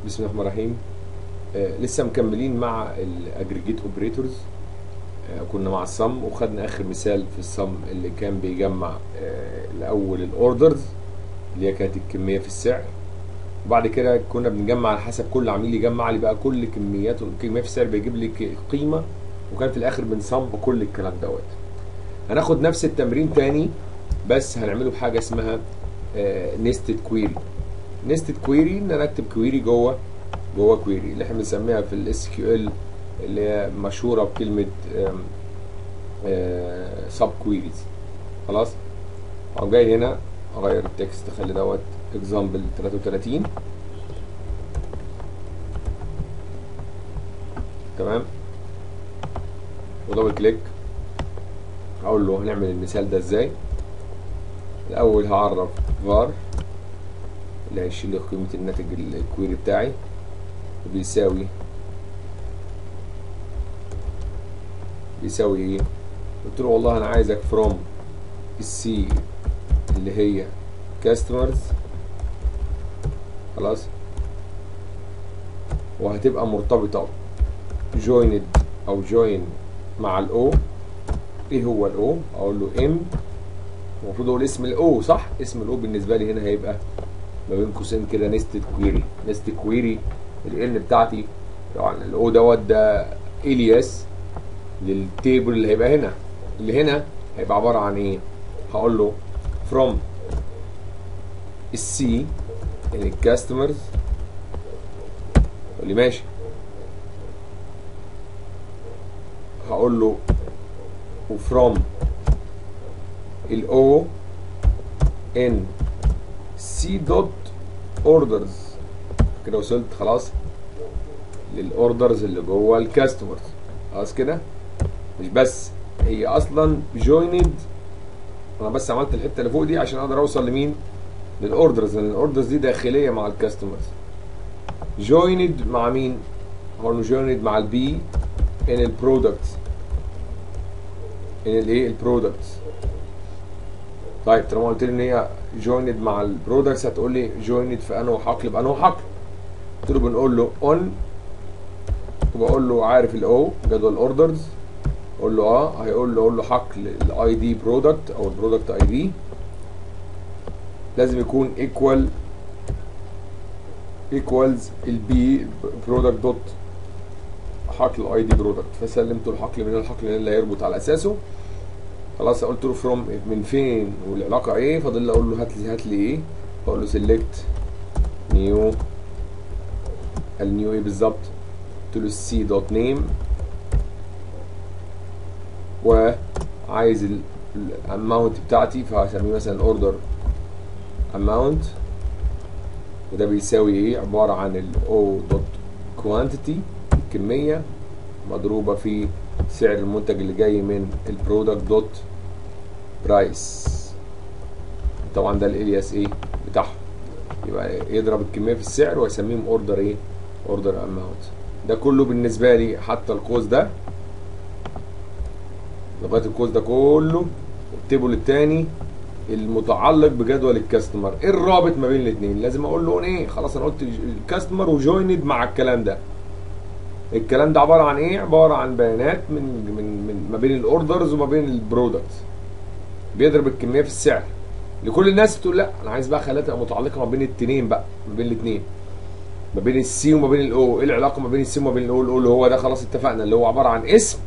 بسم الله الرحمن الرحيم آه لسه مكملين مع الاجريجيت اوبريتورز آه كنا مع الصم وخدنا اخر مثال في الصم اللي كان بيجمع آه الاول الاوردرز اللي هي كانت الكميه في السعر وبعد كده كنا بنجمع على حسب كل عميل يجمع لي بقى كل كمياته الكميه في السعر بيجيب لي قيمه وكان في الاخر بنصم كل الكلام دوت هناخد نفس التمرين تاني بس هنعمله بحاجه اسمها نيستد كويري نيستد كويري ان انا اكتب كويري جوه جوه كويري اللي احنا بنسميها في الاس كيو ال اللي هي مشهوره بكلمه سب كويريز خلاص اقوم جاي هنا اغير التكست اخلي دوت اكزامبل 33 تمام ودبل كليك اقول له هنعمل المثال ده ازاي الاول هعرف var اللي هيشيل لي قيمه الناتج الكويري بتاعي بيساوي بيساوي ايه قلت له والله انا عايزك from السي اللي هي customers خلاص وهتبقى مرتبطة joined او join مع الاو ايه هو الاو اقول له ام المفروض اقول اسم الاو صح اسم الاو بالنسبه لي هنا هيبقى ما بين قوسين كده نستد كويري نستد كويري الان بتاعتي طبعا الاو دوت ده الياس للتيبل اللي هيبقى هنا اللي هنا هيبقى عباره عن ايه هقول له from السي يعني الكاستمرز يقول لي ماشي هقول له وفروم الاو ان سي دوت اوردرز كده وصلت خلاص للاوردرز اللي جوه الكاستمرز خلاص كده مش بس هي اصلا جويند انا بس عملت الحته اللي فوق دي عشان اقدر اوصل لمين للاوردرز لان الاوردرز دي داخليه مع الكاستمرز جويند مع مين هو جويند مع البي ان البرودكتس ان الايه البرودكتس طيب طالما قلت لي ان هي جويند مع البرودكتس هتقول لي جويند في انه حقل بانه حقل قلت له بنقول له اون وبقول له عارف الاو جدول اوردرز اقول له اه هيقول له اقول له حقل الاي دي برودكت او البرودكت اي دي لازم يكون ايكوال ايكوالز البي برودكت دوت حقل الاي دي برودكت فسلمته الحقل من الحقل اللي هيربط على اساسه خلاص قلت له فروم من فين والعلاقه ايه فاضل لي اقول له هات لي هات لي ايه اقول له سيلكت نيو النيو ايه بالظبط قلت له السي دوت نيم وعايز الاماونت بتاعتي فهسميه مثلا اوردر اماونت وده بيساوي ايه عباره عن الاو دوت كوانتيتي الكميه مضروبه في سعر المنتج اللي جاي من البرودكت دوت برايس طبعا ده الالياس ايه بتاعهم يبقى يضرب الكميه في السعر ويسميهم اوردر ايه اوردر اماونت ده كله بالنسبه لي حتى القوس ده لغايه القوس ده كله التيبل الثاني المتعلق بجدول الكاستمر ايه الرابط ما بين الاثنين لازم اقول له ايه خلاص انا قلت الكاستمر وجويند مع الكلام ده الكلام ده عباره عن ايه عباره عن بيانات من من من ما بين الاوردرز وما بين البرودكت بيضرب الكميه في السعر لكل الناس بتقول لا انا عايز بقى خليها تبقى متعلقه ما بين الاثنين بقى ما بين الاثنين ما بين السي وما بين الاو ايه العلاقه ما بين السي وما بين الاو الاو اللي هو ده خلاص اتفقنا اللي هو عباره عن اسم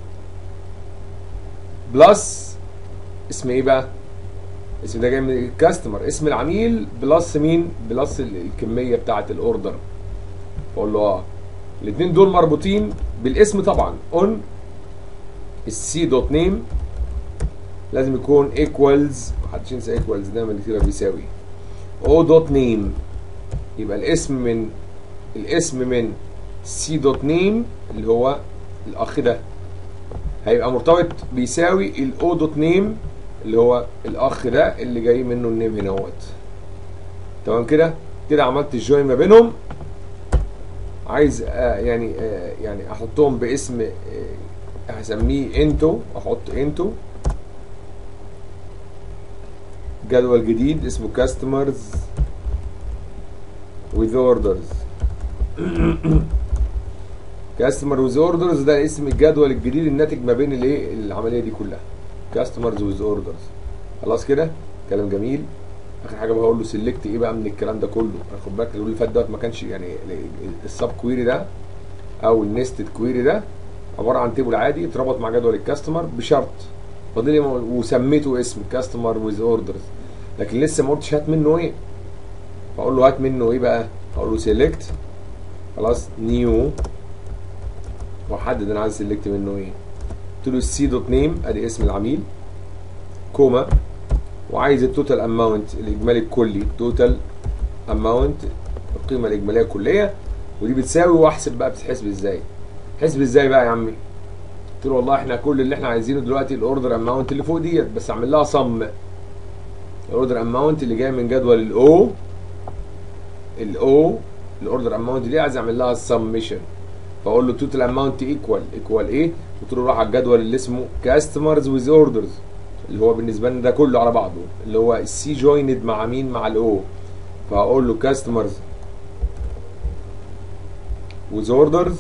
بلس اسم ايه بقى اسم ده جاي من الكاستمر اسم العميل بلس مين بلس الكميه بتاعه الاوردر فاقول له اه الاثنين دول مربوطين بالاسم طبعا اون السي دوت نيم لازم يكون ايكوالز محدش ينسى ايكوالز دايما كتير بيساوي او دوت نيم يبقى الاسم من الاسم من سي دوت نيم اللي هو الاخ ده هيبقى مرتبط بيساوي الاو دوت نيم اللي هو الاخ ده اللي جاي منه النيم هنا اهوت تمام كده كده عملت الجوين ما بينهم عايز آه يعني آه يعني احطهم باسم آه هسميه انتو احط انتو جدول جديد اسمه customers with orders كاستمر ويز اوردرز ده اسم الجدول الجديد الناتج ما بين الايه العمليه دي كلها كاستمرز ويز اوردرز خلاص كده كلام جميل اخر حاجه بقول له سيلكت ايه بقى من الكلام ده كله خد بالك اللي فات دوت ما كانش يعني السب كويري ده او النستد كويري ده عباره عن تيبل عادي اتربط مع جدول الكاستمر بشرط فاضل لي وسميته اسم كاستمر ويز اوردرز لكن لسه ما قلتش هات منه ايه فاقول له هات منه ايه بقى اقول له سيلكت خلاص نيو واحدد انا عايز سيلكت منه ايه قلت له السي دوت نيم ادي اسم العميل كوما وعايز التوتال اماونت الاجمالي الكلي توتال اماونت القيمه الاجماليه الكليه ودي بتساوي واحسب بقى بتتحسب ازاي حسب ازاي بقى يا عمي قلت له والله احنا كل اللي احنا عايزينه دلوقتي الاوردر اماونت اللي فوق ديت بس اعمل لها صم الاوردر اماونت اللي جاي من جدول الاو الاو الاوردر اماونت دي عايز اعمل لها السمشن فاقول له توتال اماونت ايكوال ايكوال ايه قلت له روح على الجدول اللي اسمه كاستمرز ويز اوردرز اللي هو بالنسبه لنا ده كله على بعضه اللي هو السي جويند مع مين مع الاو فهقول له كاستمرز ويز اوردرز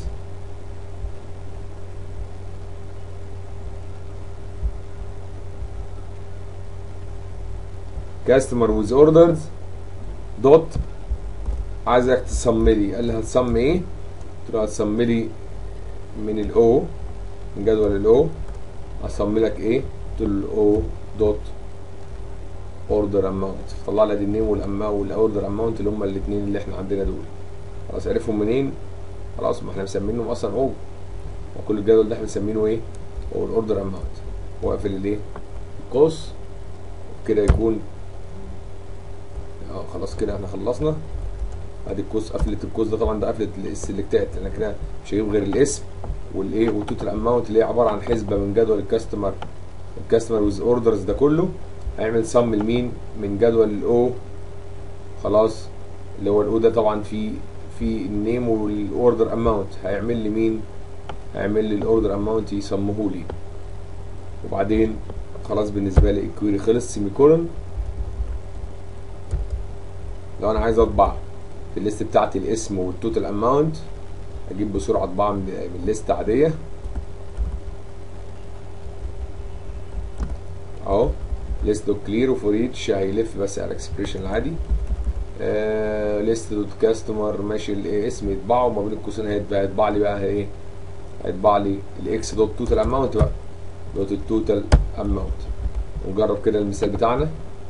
كاستمر ويز اوردرز دوت عايزك تصم لي قال لي هتصم ايه؟ قلت له هتصم لي من الاو من جدول الاو هصم لك ايه؟ قلت له الاو دوت اوردر اماونت فطلع لي النيم والاماونت والاوردر اماونت اللي هم الاثنين اللي احنا عندنا دول خلاص عرفهم منين؟ خلاص ما احنا مسمينهم اصلا او وكل الجدول ده احنا مسمينه ايه؟ هو الاوردر اماونت واقفل الايه؟ القوس كده يكون اه خلاص كده احنا خلصنا ادي القوس قفلت القوس ده طبعا ده قفلت السلكتات لان كده مش هيجيب غير الاسم والايه والتوتال اماونت اللي هي عباره عن حسبه من جدول الكاستمر الكاستمر ويز اوردرز ده كله هيعمل صم لمين من جدول الاو خلاص اللي هو الاو ده طبعا في في النيم والاوردر اماونت هيعمل لي مين هيعمل لي الاوردر اماونت يصمه لي وبعدين خلاص بالنسبه لي الكويري خلص سيمي كولون لو انا عايز اطبع في الليست بتاعتي الاسم والتوتال اماونت اجيب بسرعه اطبعها من من الليست عاديه اهو ليست دوت كلير وفور ايتش هيلف بس على الاكسبريشن العادي ليست دوت كاستمر ماشي الاسم يطبعه وما بين القوسين هيطبع لي بقى ايه هيطبع لي الاكس دوت توتال اماونت بقى دوت التوتال اماونت ونجرب كده المثال بتاعنا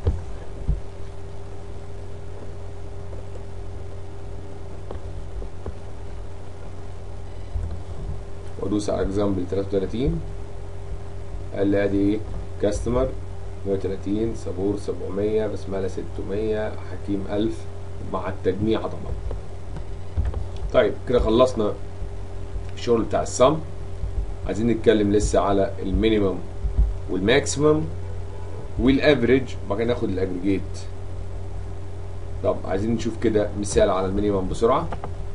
وادوس على اكزامبل 33 قال لي ادي ايه كاستمر 130 صابور 700 بسمله 600 حكيم 1000 مع التجميع طبعا طيب كده خلصنا الشغل بتاع الصم عايزين نتكلم لسه على المينيمم والماكسيمم والافريج وبعد كده ناخد الاجريجيت طب عايزين نشوف كده مثال على المينيمم بسرعه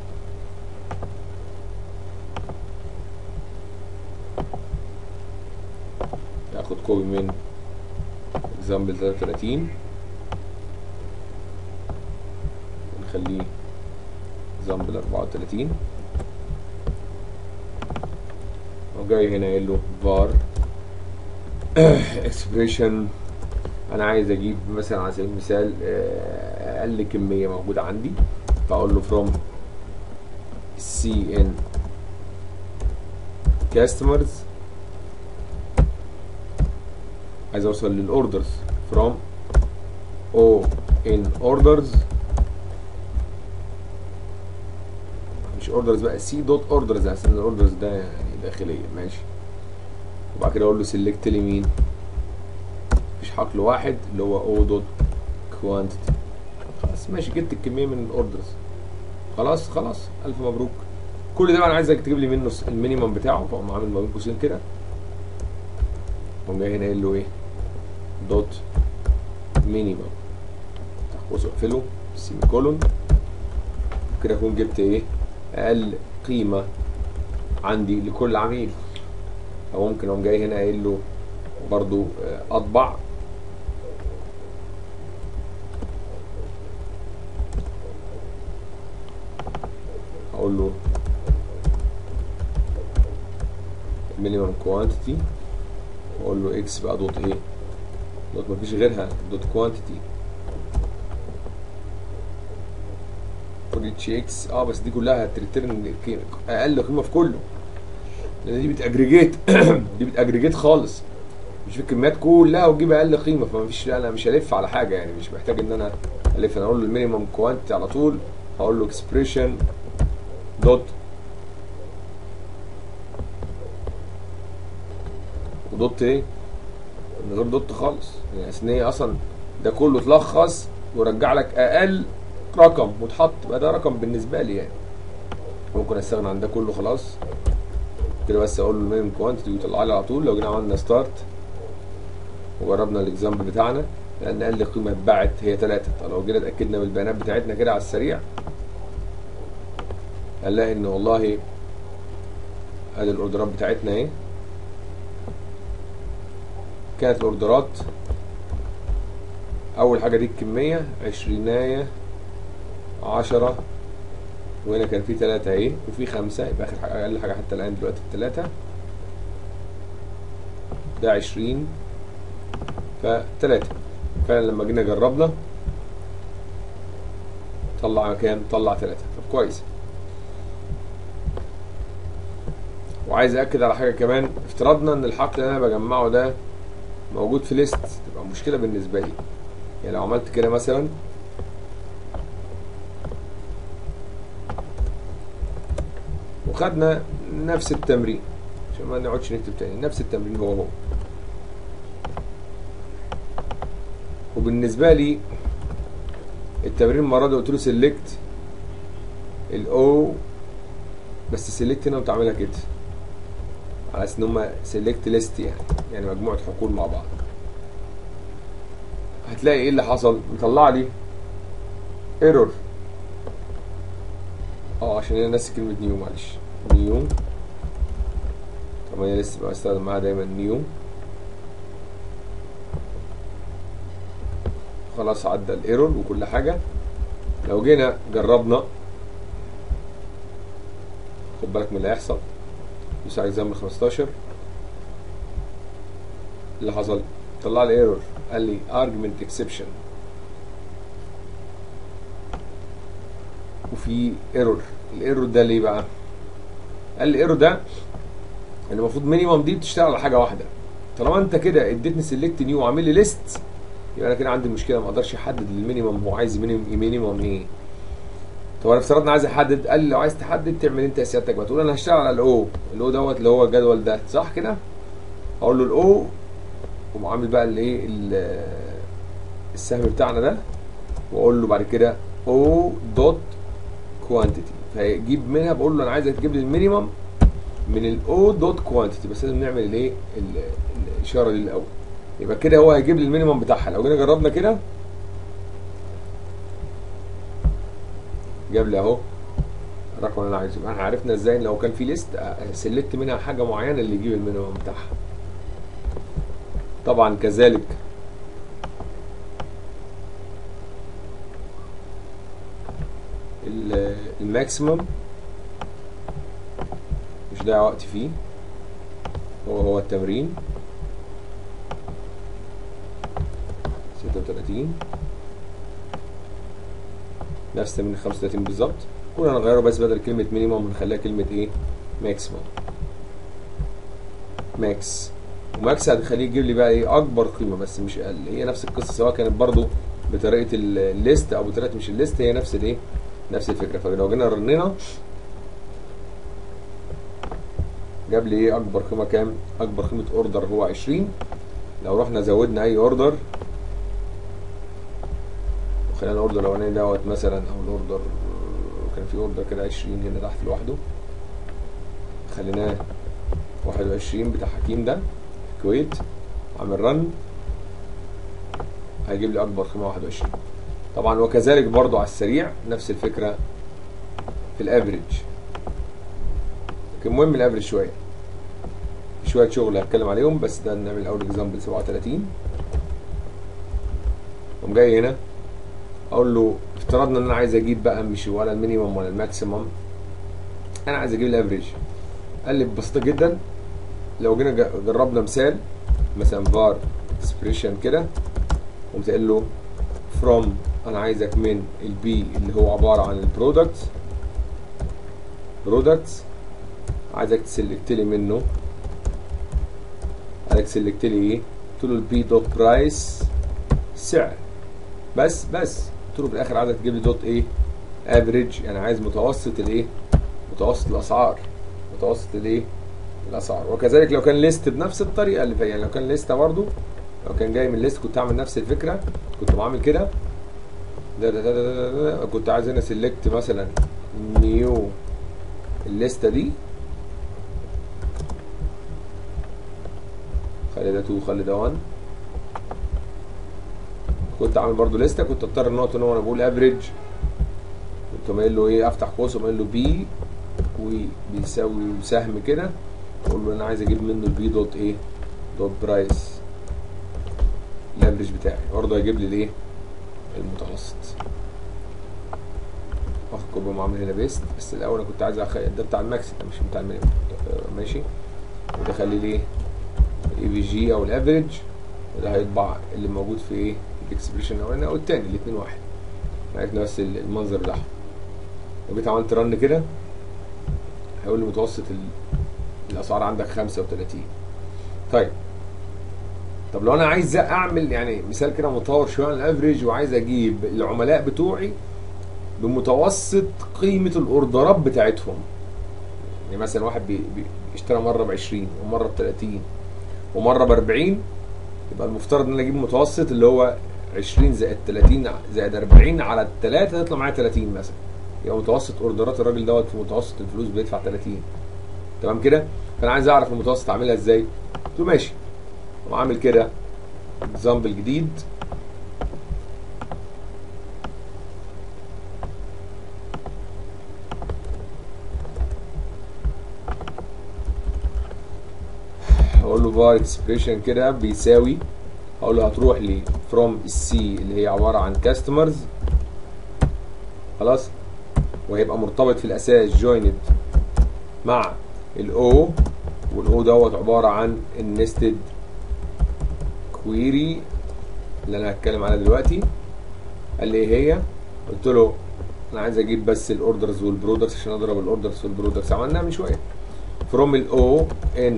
ناخد كوبي من اكزامبل 33 ونخليه اكزامبل 34 وجاي هنا قايل له var expression انا عايز اجيب مثلا على سبيل المثال اقل كميه موجوده عندي فاقول له from cn customers عايز اوصل للاوردرز from o in orders مش اوردرز بقى سي دوت اوردرز عشان الاوردرز ده يعني داخليه ماشي وبعد كده اقول له سيلكت لي مين مفيش حقل واحد اللي هو او دوت كوانتيتي خلاص ماشي جبت الكميه من الاوردرز خلاص خلاص الف مبروك كل ده بقى انا عايزك تجيب لي منه المينيمم بتاعه فاقوم عامل ما بين قوسين كده اقوم جاي هنا قايل له ايه دوت مينيمم افتح قوس واقفله سيمي كولون كده اكون جبت ايه اقل قيمه عندي لكل عميل او ممكن اقوم جاي هنا قايل له برضو اطبع اقول اقول له minimum quantity واقول له اكس بقى دوت ايه دوت مفيش غيرها دوت quantity for each x اه بس دي كلها هتريترن اقل قيمه في كله لان دي بتاجريجيت دي بتاجريجيت خالص مش في الكميات كلها وتجيب اقل قيمه فمفيش انا مش هلف على حاجه يعني مش محتاج ان انا الف انا اقول له المينيمم كوانتيتي على طول هقول له اكسبريشن دوت ودوت ايه من غير دوت خالص يعني اصل هي اصلا ده كله اتلخص ورجع لك اقل رقم وتحط بقى ده رقم بالنسبه لي يعني ممكن استغنى عن ده كله خلاص كده بس اقول له المينيمم كوانتيتي ويطلع لي على طول لو جينا عملنا ستارت وجربنا الاكزامبل بتاعنا لان اقل قيمه اتباعت هي 3 طب لو جينا اتاكدنا بالبيانات بتاعتنا كده على السريع هنلاقي ان والله ادي الاوردرات بتاعتنا اهي كانت الاوردرات اول حاجه دي الكميه عشرينايه عشرة وهنا كان في تلاتة اهي وفي خمسة يبقى اخر حاجة اقل حاجة حتى الان دلوقتي التلاتة ده عشرين فتلاتة فعلا لما جينا جربنا طلع كام؟ طلع تلاتة طب كويس وعايز اكد على حاجة كمان افترضنا ان الحقل اللي انا بجمعه ده موجود في ليست تبقى مشكلة بالنسبة لي يعني لو عملت كده مثلا وخدنا نفس التمرين عشان ما نقعدش نكتب تاني نفس التمرين هو هو وبالنسبة لي التمرين المرة دي قلت له سيلكت الاو بس سيلكت هنا وتعملها كده على اساس ان هما سيلكت ليست يعني يعني مجموعة حقول مع بعض هتلاقي ايه اللي حصل مطلع لي ايرور اه عشان انا ناسي كلمة نيو معلش نيو طب انا لسه بستخدم معاها دايما نيو خلاص عدى الايرور وكل حاجة لو جينا جربنا خد بالك من اللي هيحصل دوس على اكزامبل 15 اللي حصل طلع لي ايرور قال لي argument exception وفي ايرور الايرور ده ليه بقى قال لي الايرور ده ان المفروض مينيمم دي بتشتغل على حاجه واحده طالما انت كده اديتني سيلكت نيو وعامل لي ليست يبقى انا كده عندي مشكله ما اقدرش احدد المينيمم هو عايز مينيمم مينيمم ايه طب انا افترضنا عايز احدد قال لي لو عايز تحدد تعمل انت سيادتك بقى تقول انا هشتغل على الاو الاو دوت اللي هو الجدول ده صح كده اقول له الاو وعامل بقى الايه السهم بتاعنا ده واقول له بعد كده او دوت كوانتيتي فيجيب منها بقول له انا عايزك تجيب لي المينيمم من الاو دوت كوانتيتي بس لازم نعمل الايه الاشاره دي الاول يبقى كده هو هيجيب لي المينيمم بتاعها لو جينا جربنا كده جاب لي اهو الرقم اللي انا عايزه يبقى احنا عرفنا ازاي لو كان في ليست سلكت منها حاجه معينه اللي يجيب المينيمم بتاعها طبعا كذلك الماكسيمم مش ضايع وقت فيه هو هو التمرين ستة وتلاتين نفس تمرين خمسة وتلاتين بالظبط كنا نغيره بس بدل كلمة مينيمم نخليها كلمة ايه ماكسيمم ماكس وماكس هتخليه يجيب لي بقى ايه اكبر قيمه بس مش اقل هي نفس القصه سواء كانت برضو بطريقه الليست او بطريقه مش الليست هي نفس الايه نفس الفكره فلو جينا رنينا جاب لي ايه اكبر قيمه كام اكبر قيمه اوردر هو 20 لو رحنا زودنا اي اوردر وخلينا الاوردر الاولاني دوت مثلا او الاوردر كان في اوردر كده 20 هنا تحت لوحده خليناه 21 بتاع حكيم ده الكويت عامل رن هيجيب لي اكبر قيمه 21 طبعا وكذلك برضو على السريع نفس الفكره في الافريج لكن المهم الافريج شويه شويه شغل هتكلم عليهم بس ده نعمل اول اكزامبل 37 قوم جاي هنا اقول له افترضنا ان انا عايز اجيب بقى مش ولا المينيمم ولا الماكسيمم انا عايز اجيب الافريج قال لي ببساطه جدا لو جينا جا- جربنا مثال مثلا var expression كده قمت قايل له from انا عايزك من البي اللي هو عباره عن البرودكت برودكتس عايزك تسلكت لي منه عايزك تسلكت لي ايه قلت له البي دوت برايس سعر بس بس قلت له في الاخر عايزك تجيب لي دوت ايه افريج يعني عايز متوسط الايه متوسط الاسعار متوسط الايه الاسعار وكذلك لو كان ليست بنفس الطريقه اللي فيها يعني لو كان ليسته برضو لو كان جاي من ليست كنت اعمل نفس الفكره كنت بعمل كده ده ده ده ده, ده, ده, ده. كنت عايز هنا سيلكت مثلا نيو الليسته دي خلي ده 2 خلي ده 1 كنت عامل برضو لسته كنت اضطر ان هو ان هو انا بقول افريج كنت قايل له ايه افتح قوس وقايل له بي وبيساوي سهم كده اقول له انا عايز اجيب منه البي دوت ايه دوت برايس الافريج بتاعي برضه هيجيب لي الايه المتوسط واخد كوبا وعامل هنا بيست بس الاول انا كنت عايز أخ... ده بتاع الماكس ده مش بتاع المينيمم آه، ماشي وده خلي لي ايه الاي في جي او الافريج وده هيطبع اللي موجود في ايه الاكسبريشن الاولاني او التاني الاثنين واحد عرفنا بس ال- المنظر بتاعهم لو جيت عملت رن كده هيقول لي متوسط ال- الاسعار عندك 35 طيب طب لو انا عايز اعمل يعني مثال كده مطور شويه عن الافريج وعايز اجيب العملاء بتوعي بمتوسط قيمه الاوردرات بتاعتهم يعني مثلا واحد بي- بي- بيشترى مره ب 20 ومره ب 30 ومره ب 40 يبقى المفترض ان انا اجيب متوسط اللي هو 20 زائد 30 زائد 40 على الثلاثه يطلع معايا 30 مثلا يبقى متوسط اوردرات الراجل دوت في متوسط الفلوس بيدفع 30 تمام كده فانا عايز اعرف المتوسط اعملها ازاي قلت له ماشي وعامل كده اكزامبل جديد هقول له var expression كده بيساوي هقول له هتروح لي from السي اللي هي عباره عن customers خلاص وهيبقى مرتبط في الاساس joined مع الاو والاو دوت عباره عن النستد كويري اللي انا هتكلم عليها دلوقتي قال لي ايه هي قلت له انا عايز اجيب بس الاوردرز والبرودكتس عشان اضرب الاوردرز والبرودكتس عملناها من شويه فروم الاو ان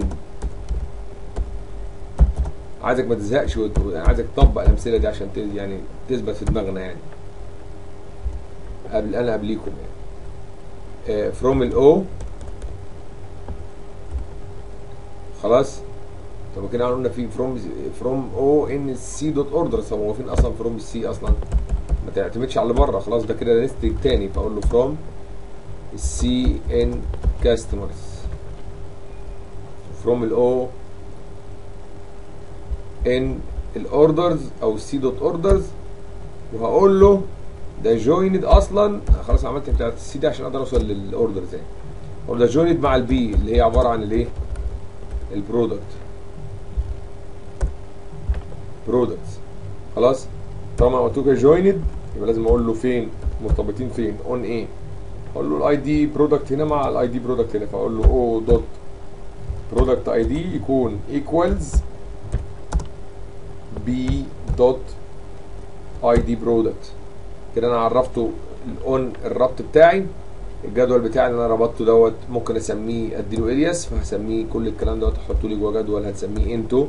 عايزك ما تزهقش وت- عايزك تطبق الامثله دي عشان ت- يعني تثبت في دماغنا يعني قبل انا قبليكم يعني فروم الاو خلاص طب كده قلنا في فروم فروم او ان سي دوت اوردرز طب هو فين اصلا فروم السي اصلا ما تعتمدش على اللي بره خلاص ده كده نستج تاني فاقول له فروم السي ان كاستمرز فروم الاو ان الاوردرز او السي دوت اوردرز وهقول له ده جويند اصلا خلاص عملت بتاعت السي دي عشان اقدر اوصل للاوردرز يعني اقول ده جويند مع البي اللي هي عباره عن الايه البرودكت برودكتس خلاص طالما قلت له جويند يبقى لازم اقول له فين مرتبطين فين اون ايه اقول له الاي دي برودكت هنا مع الاي دي برودكت هنا فاقول له او دوت برودكت اي دي يكون ايكوالز بي دوت اي دي برودكت كده انا عرفته الاون الربط بتاعي الجدول بتاعي اللي انا ربطته دوت ممكن اسميه اديله الياس فهسميه كل الكلام دوت احطه لي جوه جدول هتسميه انتو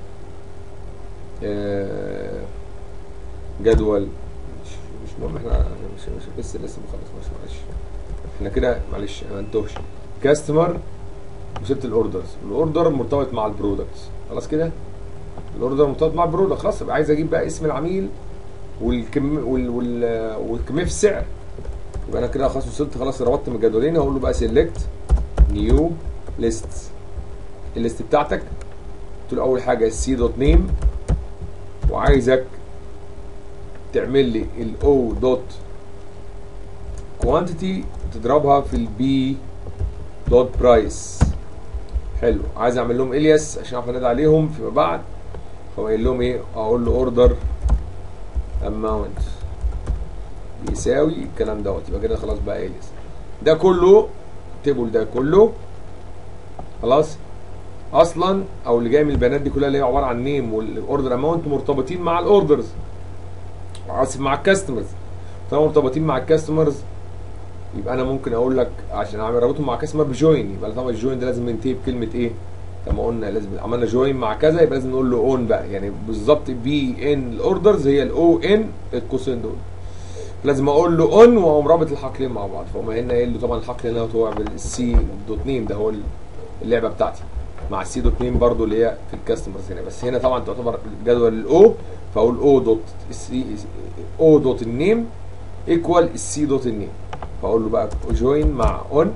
آه، جدول مش مش مهم احنا مش مش لسه لسه ما خلص مش معلش احنا كده معلش انا انتوش كاستمر وسبت الاوردرز الاوردر مرتبط مع البرودكتس خلاص كده الاوردر مرتبط مع البرودكت خلاص يبقى عايز اجيب بقى اسم العميل والكم وال وال والكميه في السعر يبقى انا كده خلاص وصلت خلاص ربطت من الجدولين هقول له بقى سيلكت نيو ليست الليست بتاعتك قلت له اول حاجه السي دوت نيم وعايزك تعمل لي الاو دوت كوانتيتي تضربها في البي دوت برايس حلو عايز اعمل لهم الياس عشان اعرف انادي عليهم فيما بعد فقايل لهم ايه اقول له اوردر اماونت بيساوي الكلام دوت يبقى كده خلاص بقى الياس ده كله التيبل ده كله خلاص اصلا او اللي جاي من البيانات دي كلها اللي هي عباره عن نيم والاوردر اماونت مرتبطين مع الاوردرز اسف مع الكاستمرز طالما مرتبطين مع الكاستمرز يبقى انا ممكن اقول لك عشان اعمل رابطهم مع كاستمر بجوين يبقى طبعا الجوين ده لازم ينتهي بكلمه ايه؟ لما قلنا لازم عملنا جوين مع كذا يبقى لازم نقول له اون بقى يعني بالظبط بي ان الاوردرز هي الاو ان القوسين دول لازم اقول له اون واقوم رابط الحقلين مع بعض فقوم هنا قايل له طبعا الحقل هنا هو بالسي دوت نيم ده هو اللعبه بتاعتي مع السي دوت نيم برضو اللي هي في الكاستمرز هنا بس هنا طبعا تعتبر جدول الاو فاقول او دوت السي او دوت النيم ايكوال السي دوت النيم فاقول له بقى جوين مع اون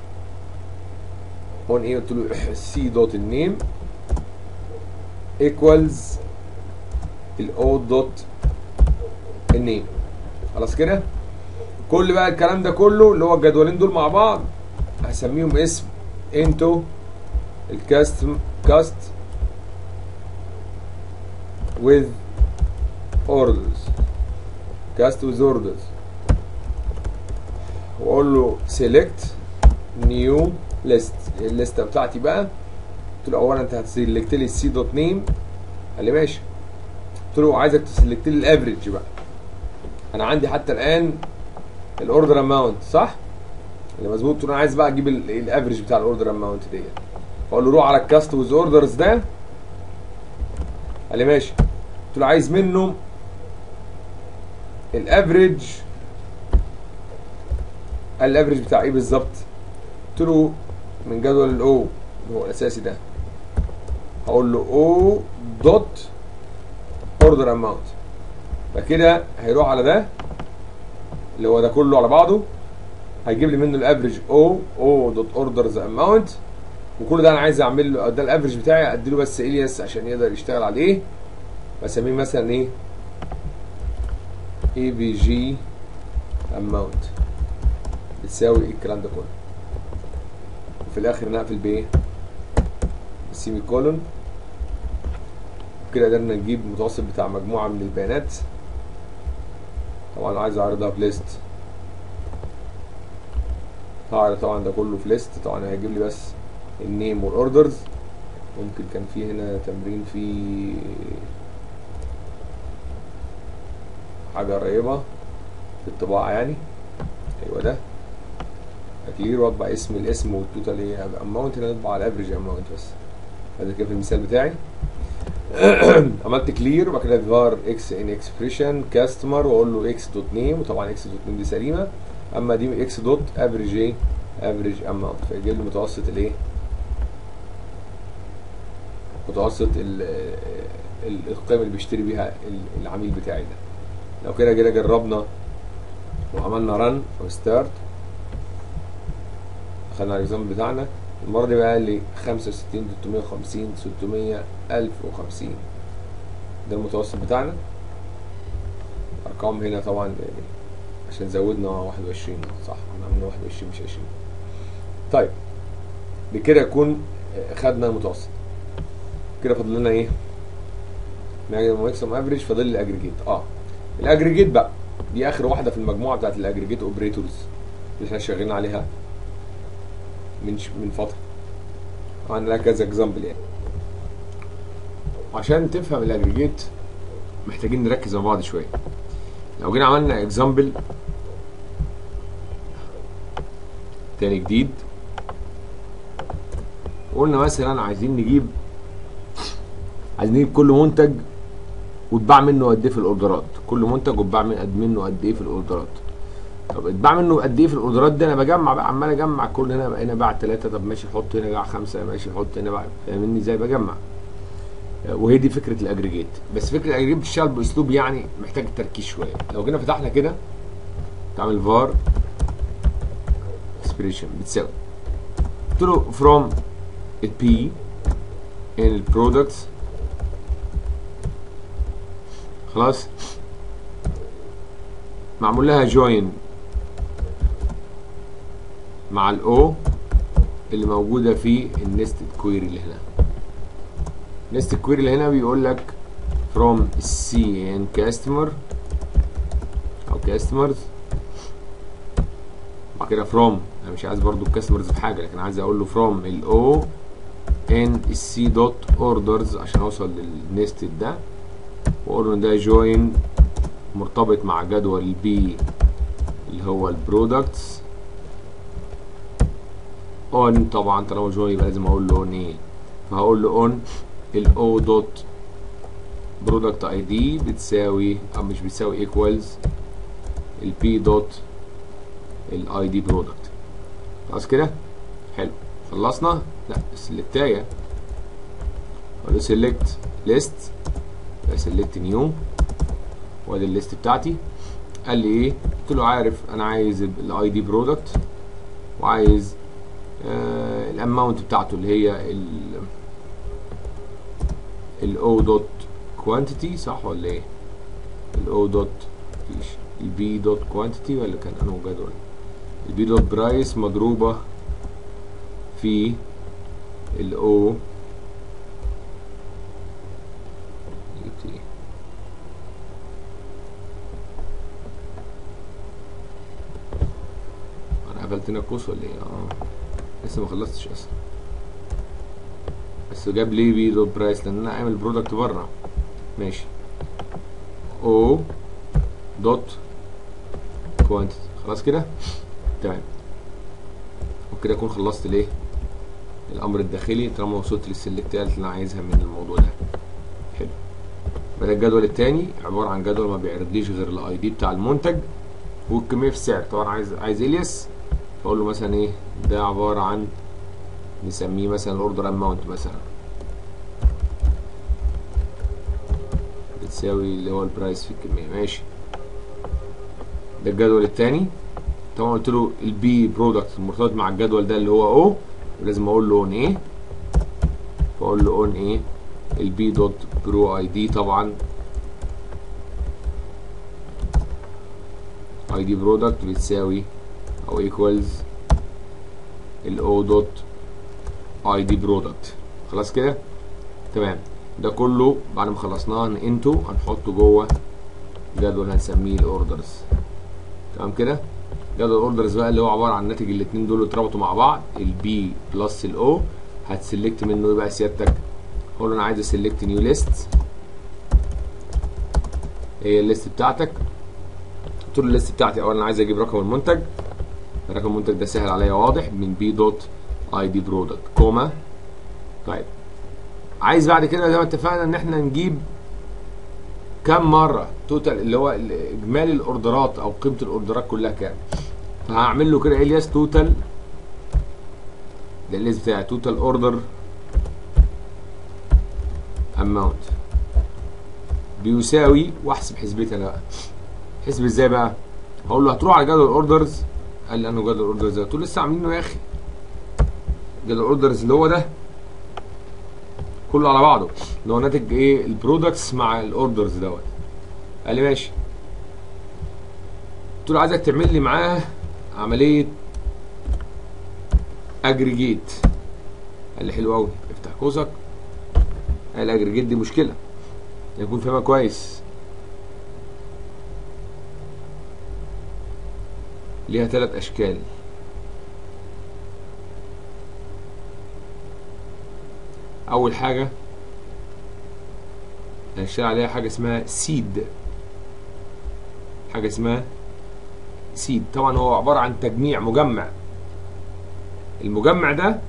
اون ايه قلت له سي دوت النيم ايكوالز الاو دوت النيم خلاص كده كل بقى الكلام ده كله اللي هو الجدولين دول مع بعض هسميهم اسم انتو الكاست كاست with orders cast with orders واقول له select new list الليسته بتاعتي بقى قلت له اولا انت هتسلكت لي السي دوت نيم قال لي ماشي قلت له عايزك تسلكت لي الافريج بقى انا عندي حتى الان الاوردر اماونت صح اللي مظبوط قلت له انا عايز بقى اجيب الافريج بتاع الاوردر اماونت ديت فاقول له روح على الكاست ويز اوردرز ده قال لي ماشي قلت له عايز منه الافريج قال الافريج بتاع ايه بالظبط قلت له من جدول الاو اللي هو الاساسي ده هقول له او دوت اوردر اماونت فكده هيروح على ده اللي هو ده كله على بعضه هيجيب لي منه الافريج او او دوت اوردرز اماونت وكل ده انا عايز اعمل له ده الافريج بتاعي ادي له بس الياس عشان يقدر يشتغل عليه بسميه مثلا ايه اي بي جي اماونت بتساوي ايه الكلام ده كله وفي الاخر نقفل بايه السيمي كولون كده قدرنا نجيب المتوسط بتاع مجموعه من البيانات طبعا عايز اعرضها في ليست هعرض طبعا ده كله في ليست طبعا هيجيب لي بس النيم والاوردرز ممكن كان في هنا تمرين في حاجه قريبه في الطباعه يعني ايوه ده كلير واطبع اسم الاسم والتوتال ايه اماونت هنا نطبع على الافريج اماونت بس هذا كده في المثال بتاعي عملت كلير وبعد كده فار اكس ان اكسبريشن كاستمر واقول له اكس دوت نيم وطبعا اكس دوت نيم دي سليمه اما دي اكس دوت افريج ايه افريج اماونت فيجيب لي متوسط الايه متوسط القيمه اللي بيشتري بيها العميل بتاعي ده لو كده كده جربنا وعملنا رن وستارت دخلنا على الاكزام بتاعنا المره دي بقى لي 65 350 600 1050 ده المتوسط بتاعنا ارقام هنا طبعا عشان زودنا 21 صح احنا عملنا 21 مش 20 طيب بكده يكون خدنا المتوسط كده فاضل لنا ايه ماكسيمم افريج فاضل لي الاجريجيت اه الاجريجيت بقى دي اخر واحده في المجموعه بتاعت الاجريجيت اوبريتورز اللي احنا شغالين عليها من ش... من فتره عندنا كذا اكزامبل يعني عشان تفهم الاجريجيت محتاجين نركز مع بعض شويه لو جينا عملنا اكزامبل تاني جديد قلنا مثلا عايزين نجيب عايزين نجيب كل منتج واتباع منه قد ايه في الاوردرات كل منتج واتباع منه قد ايه في الاوردرات طب اتباع منه قد ايه في الاوردرات دي انا بجمع بقى عمال اجمع كل هنا هنا باع ثلاثه طب ماشي حط هنا باع خمسه ماشي حط هنا باع فاهمني ازاي بجمع وهي دي فكره الاجريجيت بس فكره الاجريجيت بتشتغل باسلوب يعني محتاج تركيز شويه لو جينا فتحنا كده تعمل فار اكسبريشن بتساوي قلت له فروم البي ان البرودكتس خلاص معمول لها جوين مع الاو اللي موجوده في النستد كويري اللي هنا نستد كويري اللي هنا بيقول لك from cn customer او customers بعد كده فروم انا مش عايز برضو الكاستمرز في حاجه لكن عايز اقول له فروم الاو ان السي دوت اوردرز عشان اوصل للنستد ده واقول له ان ده جوين مرتبط مع جدول البي اللي هو البرودكتس اون طبعا طالما جوين يبقى لازم اقول له اون ايه فهقول له اون الاو دوت برودكت اي دي بتساوي او مش بتساوي ايكوالز البي دوت الاي دي برودكت خلاص كده حلو خلصنا لا السلكتايه اقول له سيلكت ليست سيلكت نيو وادي الليست بتاعتي قال لي ايه قلت له عارف انا عايز الاي دي برودكت وعايز آه الاماونت بتاعته اللي هي ال الاو دوت كوانتيتي صح ولا ايه الاو دوت مفيش البي دوت كوانتيتي ولا كان انه جدول البي دوت برايس مضروبه في الاو جبت ايه انا قفلت هنا القوس ولا ايه اه لسه ما خلصتش اصلا بس جاب لي بي دوت برايس لان انا عامل برودكت بره ماشي او دوت كوانتيتي خلاص كده تمام وكده اكون خلصت الايه الامر الداخلي طالما وصلت للسلكتات اللي انا عايزها من الموضوع ده حلو بدا الجدول الثاني عباره عن جدول ما بيعرضليش غير الاي دي بتاع المنتج والكميه في السعر طبعا عايز عايز الياس فاقول له مثلا ايه ده عباره عن نسميه مثلا الاوردر اماونت مثلا بتساوي اللي هو البرايس في الكميه ماشي ده الجدول الثاني طبعا قلت له البي برودكت المرتبط مع الجدول ده اللي هو او ولازم اقول له اون ايه فاقول له اون ايه البي دوت برو اي دي طبعا اي دي برودكت بتساوي او ايكوالز الاو دوت اي دي برودكت خلاص كده تمام ده كله بعد ما خلصناه هننتو هنحطه جوه جدول هنسميه الاوردرز تمام كده جدول الاوردرز بقى اللي هو عباره عن ناتج الاثنين دول اتربطوا مع بعض البي بلس الاو هتسلكت منه ايه بقى سيادتك اقول له انا عايز اسلكت نيو ليست هي الليست بتاعتك قلت له الليست بتاعتي اولا عايز اجيب رقم المنتج رقم المنتج ده سهل عليا واضح من بي دوت اي دي برودكت كوما طيب عايز بعد كده زي ما اتفقنا ان احنا نجيب كم مره توتال اللي هو اجمالي الاوردرات او قيمه الاوردرات كلها كام فهعمل له كده الياس توتال ده الليست بتاعي توتال اوردر اماونت بيساوي واحسب حسبتي انا بقى حسب ازاي بقى هقول له هتروح على جدول الاوردرز قال لي انه جدول الاوردرز ده قلت له لسه عاملينه يا اخي جدول الاوردرز اللي هو ده كله على بعضه اللي هو ناتج ايه البرودكتس مع الاوردرز دوت قال لي ماشي قلت له عايزك تعمل لي معاه عمليه اجريجيت قال لي حلو قوي افتح قوسك قال الاجريجيت دي مشكله يكون فاهمها كويس ليها ثلاث اشكال اول حاجه هنشتغل عليها حاجه اسمها سيد حاجه اسمها سيد طبعا هو عباره عن تجميع مجمع المجمع ده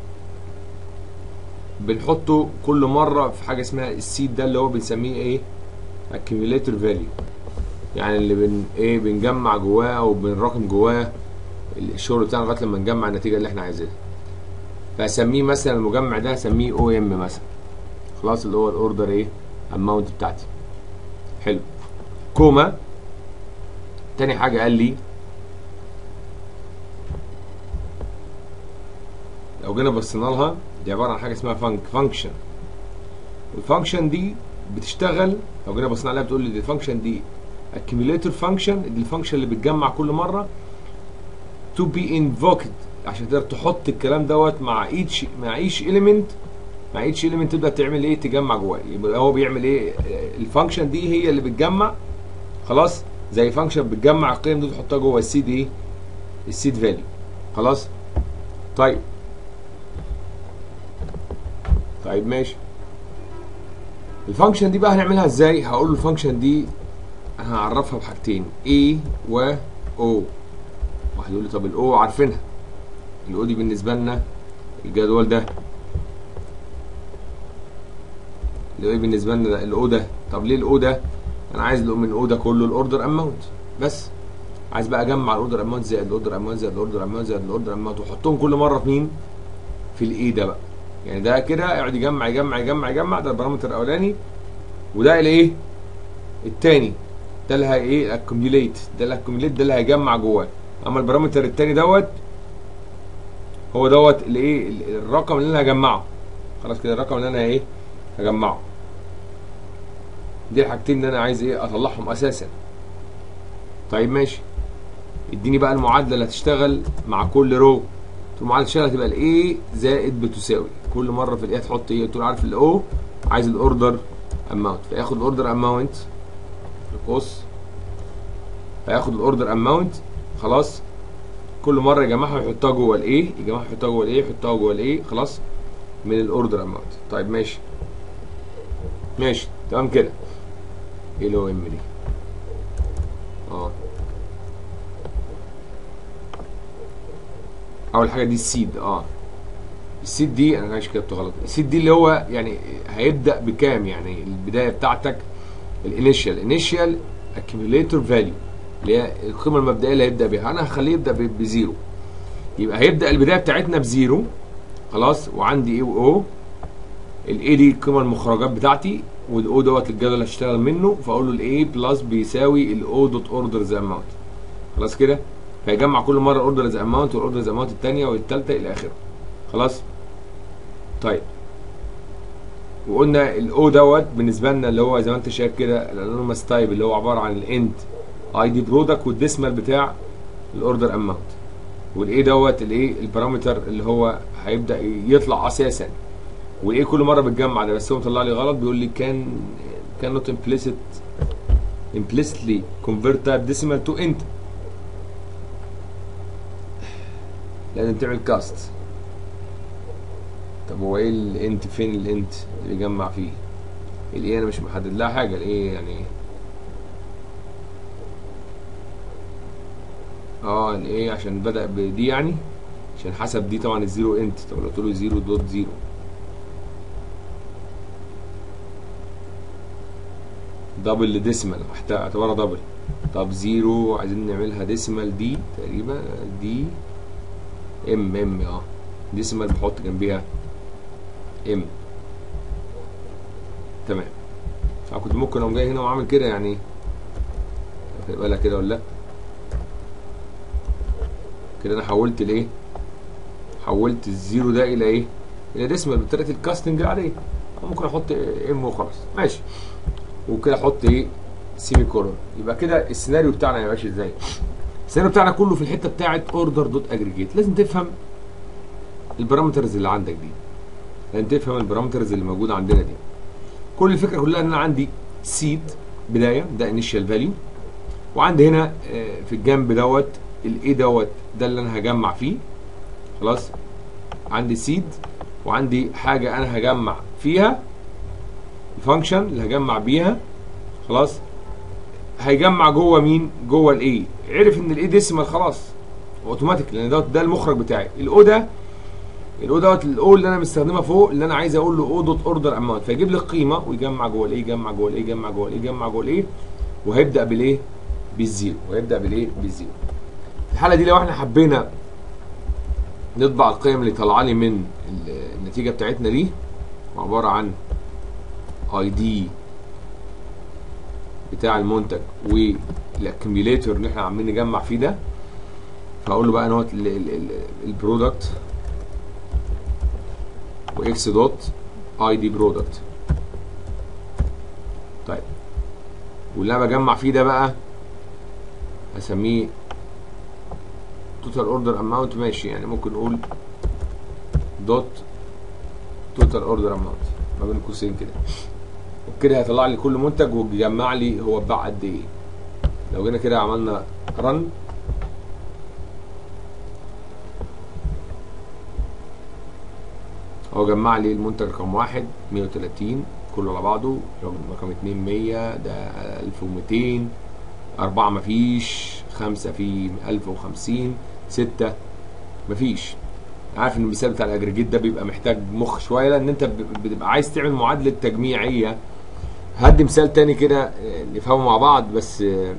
بنحطه كل مره في حاجه اسمها السيد ده اللي هو بنسميه ايه accumulator value يعني اللي بن ايه بنجمع جواه او بنراكم جواه الشغل بتاعنا لغايه لما نجمع النتيجه اللي احنا عايزينها فاسميه مثلا المجمع ده اسميه او ام مثلا خلاص اللي هو الاوردر ايه اماونت بتاعتي حلو كوما تاني حاجه قال لي لو جينا بصينا لها دي عباره عن حاجه اسمها فانك فانكشن والفانكشن دي بتشتغل لو جينا بصينا عليها بتقول لي دي الفانكشن دي accumulator function دي الفانكشن اللي بتجمع كل مره to be invoked عشان تقدر تحط الكلام دوت مع each مع each element مع each element تبدا تعمل ايه تجمع جواه يبقى هو بيعمل ايه الفانكشن دي هي اللي بتجمع خلاص زي فانكشن بتجمع القيم دي تحطها جوه السي دي السيد فاليو خلاص طيب طيب ماشي الفانكشن دي بقى هنعملها ازاي هقول له الفانكشن دي هعرفها بحاجتين A و O واحد يقول لي طب الاو عارفينها الاو دي بالنسبه لنا الجدول ده الاو ايه بالنسبه لنا الاو ده طب ليه الاو ده انا عايز من الاو ده كله الاوردر اماونت بس عايز بقى اجمع الاوردر اماونت زائد الاوردر اماونت زائد الاوردر اماونت زائد الاوردر اماونت واحطهم كل مره في مين في الاي ده بقى يعني ده كده يقعد يجمع يجمع يجمع يجمع ده البارامتر الاولاني وده الايه التاني ده اللي هي ايه الاكوميوليت ده الاكوميوليت ده اللي هيجمع جواه اما البارامتر التاني دوت هو دوت الايه الرقم اللي انا هجمعه خلاص كده الرقم اللي انا ايه هجمعه دي الحاجتين اللي انا عايز ايه اطلعهم اساسا طيب ماشي اديني بقى المعادله اللي هتشتغل مع كل رو المعادله تشتغل هتبقى الاي زائد بتساوي كل مره في الايه تحط ايه تقول عارف الاو عايز الاوردر اماونت فياخد الاوردر اماونت القوس هياخد الاوردر اماونت خلاص كل مره يجمعها ويحطها جوه الايه يجمعها يحطها جوه الايه يحطها جوه الايه خلاص من الاوردر اماونت طيب ماشي ماشي تمام كده ايه اللي هو ام دي اه اول حاجه دي السيد اه السيد دي انا ماشي كتبت غلط السيد دي اللي هو يعني هيبدا بكام يعني البدايه بتاعتك الانيشال انيشال اكيوميليتور فاليو اللي هي القيمه المبدئيه اللي هيبدا بيها انا هخليه يبدا بزيرو يبقى هيبدا البدايه بتاعتنا بزيرو خلاص وعندي ايه واو الاي دي القيمه المخرجات بتاعتي والاو دوت الجدول اللي هشتغل منه فاقول له الاي بلس بيساوي الاو دوت اوردر ذا اماونت خلاص كده فيجمع كل مره اوردر ذا اماونت والاوردر ذا اماونت الثانيه والثالثه الى اخره خلاص طيب وقلنا الاو دوت بالنسبه لنا اللي هو زي ما انت شايف كده الانونيمس تايب اللي هو عباره عن الاند اي دي برودكت والديسمال بتاع الاوردر اماونت والاي دوت الايه البارامتر اللي هو هيبدا يطلع اساسا والايه كل مره بتجمع ده بس هو مطلع لي غلط بيقول لي كان كان نوت implicit implicitly convert type decimal to int لازم تعمل كاست طب هو ايه الانت فين الانت اللي بيجمع فيه الايه انا مش محدد لها حاجه الايه يعني اه الايه عشان بدا بدي يعني عشان حسب دي طبعا الزيرو انت طب لو قلت له زيرو دوت زيرو دبل ديسمال اعتبرها دبل طب زيرو عايزين نعملها ديسمال دي تقريبا دي ام ام اه ديسمال بحط جنبيها ام تمام فكنت ممكن اقوم جاي هنا واعمل كده يعني خلي بالك كده ولا لا كده انا حولت الايه حولت الزيرو ده الى ايه الى ديسمال بطريقه الكاستنج العاديه ممكن احط ام وخلاص ماشي وكده احط ايه سيمي كولون يبقى كده السيناريو بتاعنا يا باشا ازاي السيناريو بتاعنا كله في الحته بتاعه اوردر دوت اجريجيت لازم تفهم البارامترز اللي عندك دي لازم تفهم البارامترز اللي موجوده عندنا دي كل الفكره كلها ان انا عندي سيد بدايه ده انيشال فاليو وعندي هنا في الجنب دوت الاي دوت ده اللي انا هجمع فيه خلاص عندي سيد وعندي حاجه انا هجمع فيها الفانكشن اللي هجمع بيها خلاص هيجمع جوه مين جوه الاي عرف ان الاي ديسيمال خلاص اوتوماتيك لان دوت ده المخرج بتاعي الاو ده الاو دوت الاو اللي انا مستخدمها فوق اللي انا عايز اقول له او دوت اوردر اماونت فيجيب لي القيمه ويجمع جوه الاي يجمع جوه الاي يجمع جوه الاي يجمع جوه الاي وهيبدا بالايه بالزيرو وهيبدا بالايه بالزيرو الحاله دي لو احنا حبينا نطبع القيم اللي طالعه لي من النتيجه بتاعتنا دي عباره عن اي دي بتاع المنتج والاكيوميليتور اللي احنا عاملين نجمع فيه ده فاقول له بقى نوت البرودكت واكس دوت اي دي برودكت طيب واللي انا بجمع فيه ده بقى هسميه توتال اوردر اماونت ماشي يعني ممكن نقول دوت توتال اوردر اماونت ما بين قوسين كده وبكده هيطلع لي كل منتج ويجمع لي هو اتباع قد ايه لو جينا كده عملنا رن هو جمع لي المنتج رقم واحد 130 كله على بعضه رقم اتنين 100 ده 1200 أربعة مفيش خمسة في 1050 ستة مفيش عارف ان المثال بتاع الاجريجيت ده بيبقى محتاج مخ شويه لان انت بتبقى عايز تعمل معادله تجميعيه هدي مثال تاني كده نفهمه مع بعض بس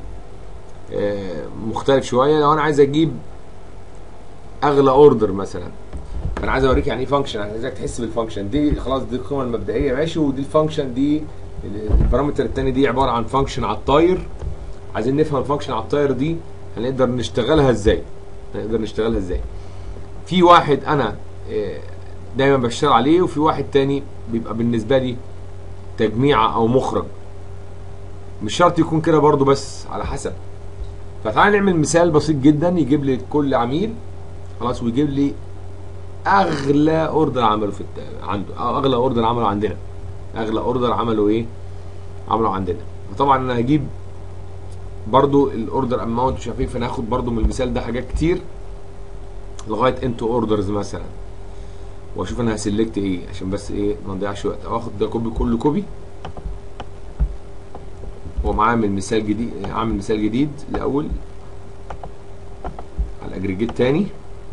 مختلف شويه لو انا عايز اجيب اغلى اوردر مثلا انا عايز اوريك يعني ايه فانكشن انا عايزك تحس بالفانكشن دي خلاص دي القيمه المبدئيه ماشي ودي الفانكشن دي البارامتر الثاني دي عباره عن فانكشن على الطاير عايزين نفهم الفانكشن على الطاير دي هنقدر نشتغلها ازاي هنقدر نشتغلها ازاي في واحد انا دايما بشتغل عليه وفي واحد تاني بيبقى بالنسبه لي تجميعه او مخرج مش شرط يكون كده برضو بس على حسب فتعال نعمل مثال بسيط جدا يجيب لي كل عميل خلاص ويجيب لي اغلى اوردر عمله في عنده او اغلى اوردر عمله عندنا اغلى اوردر عمله ايه عمله عندنا فطبعا انا هجيب برضو الاوردر اماونت مش عارف ايه فانا هاخد برضو من المثال ده حاجات كتير لغايه انتو اوردرز مثلا واشوف انا هسلكت ايه عشان بس ايه ما نضيعش وقت او اخد ده كوبي كله كوبي واقوم عامل مثال جديد اعمل مثال جديد الاول على الاجريجيت تاني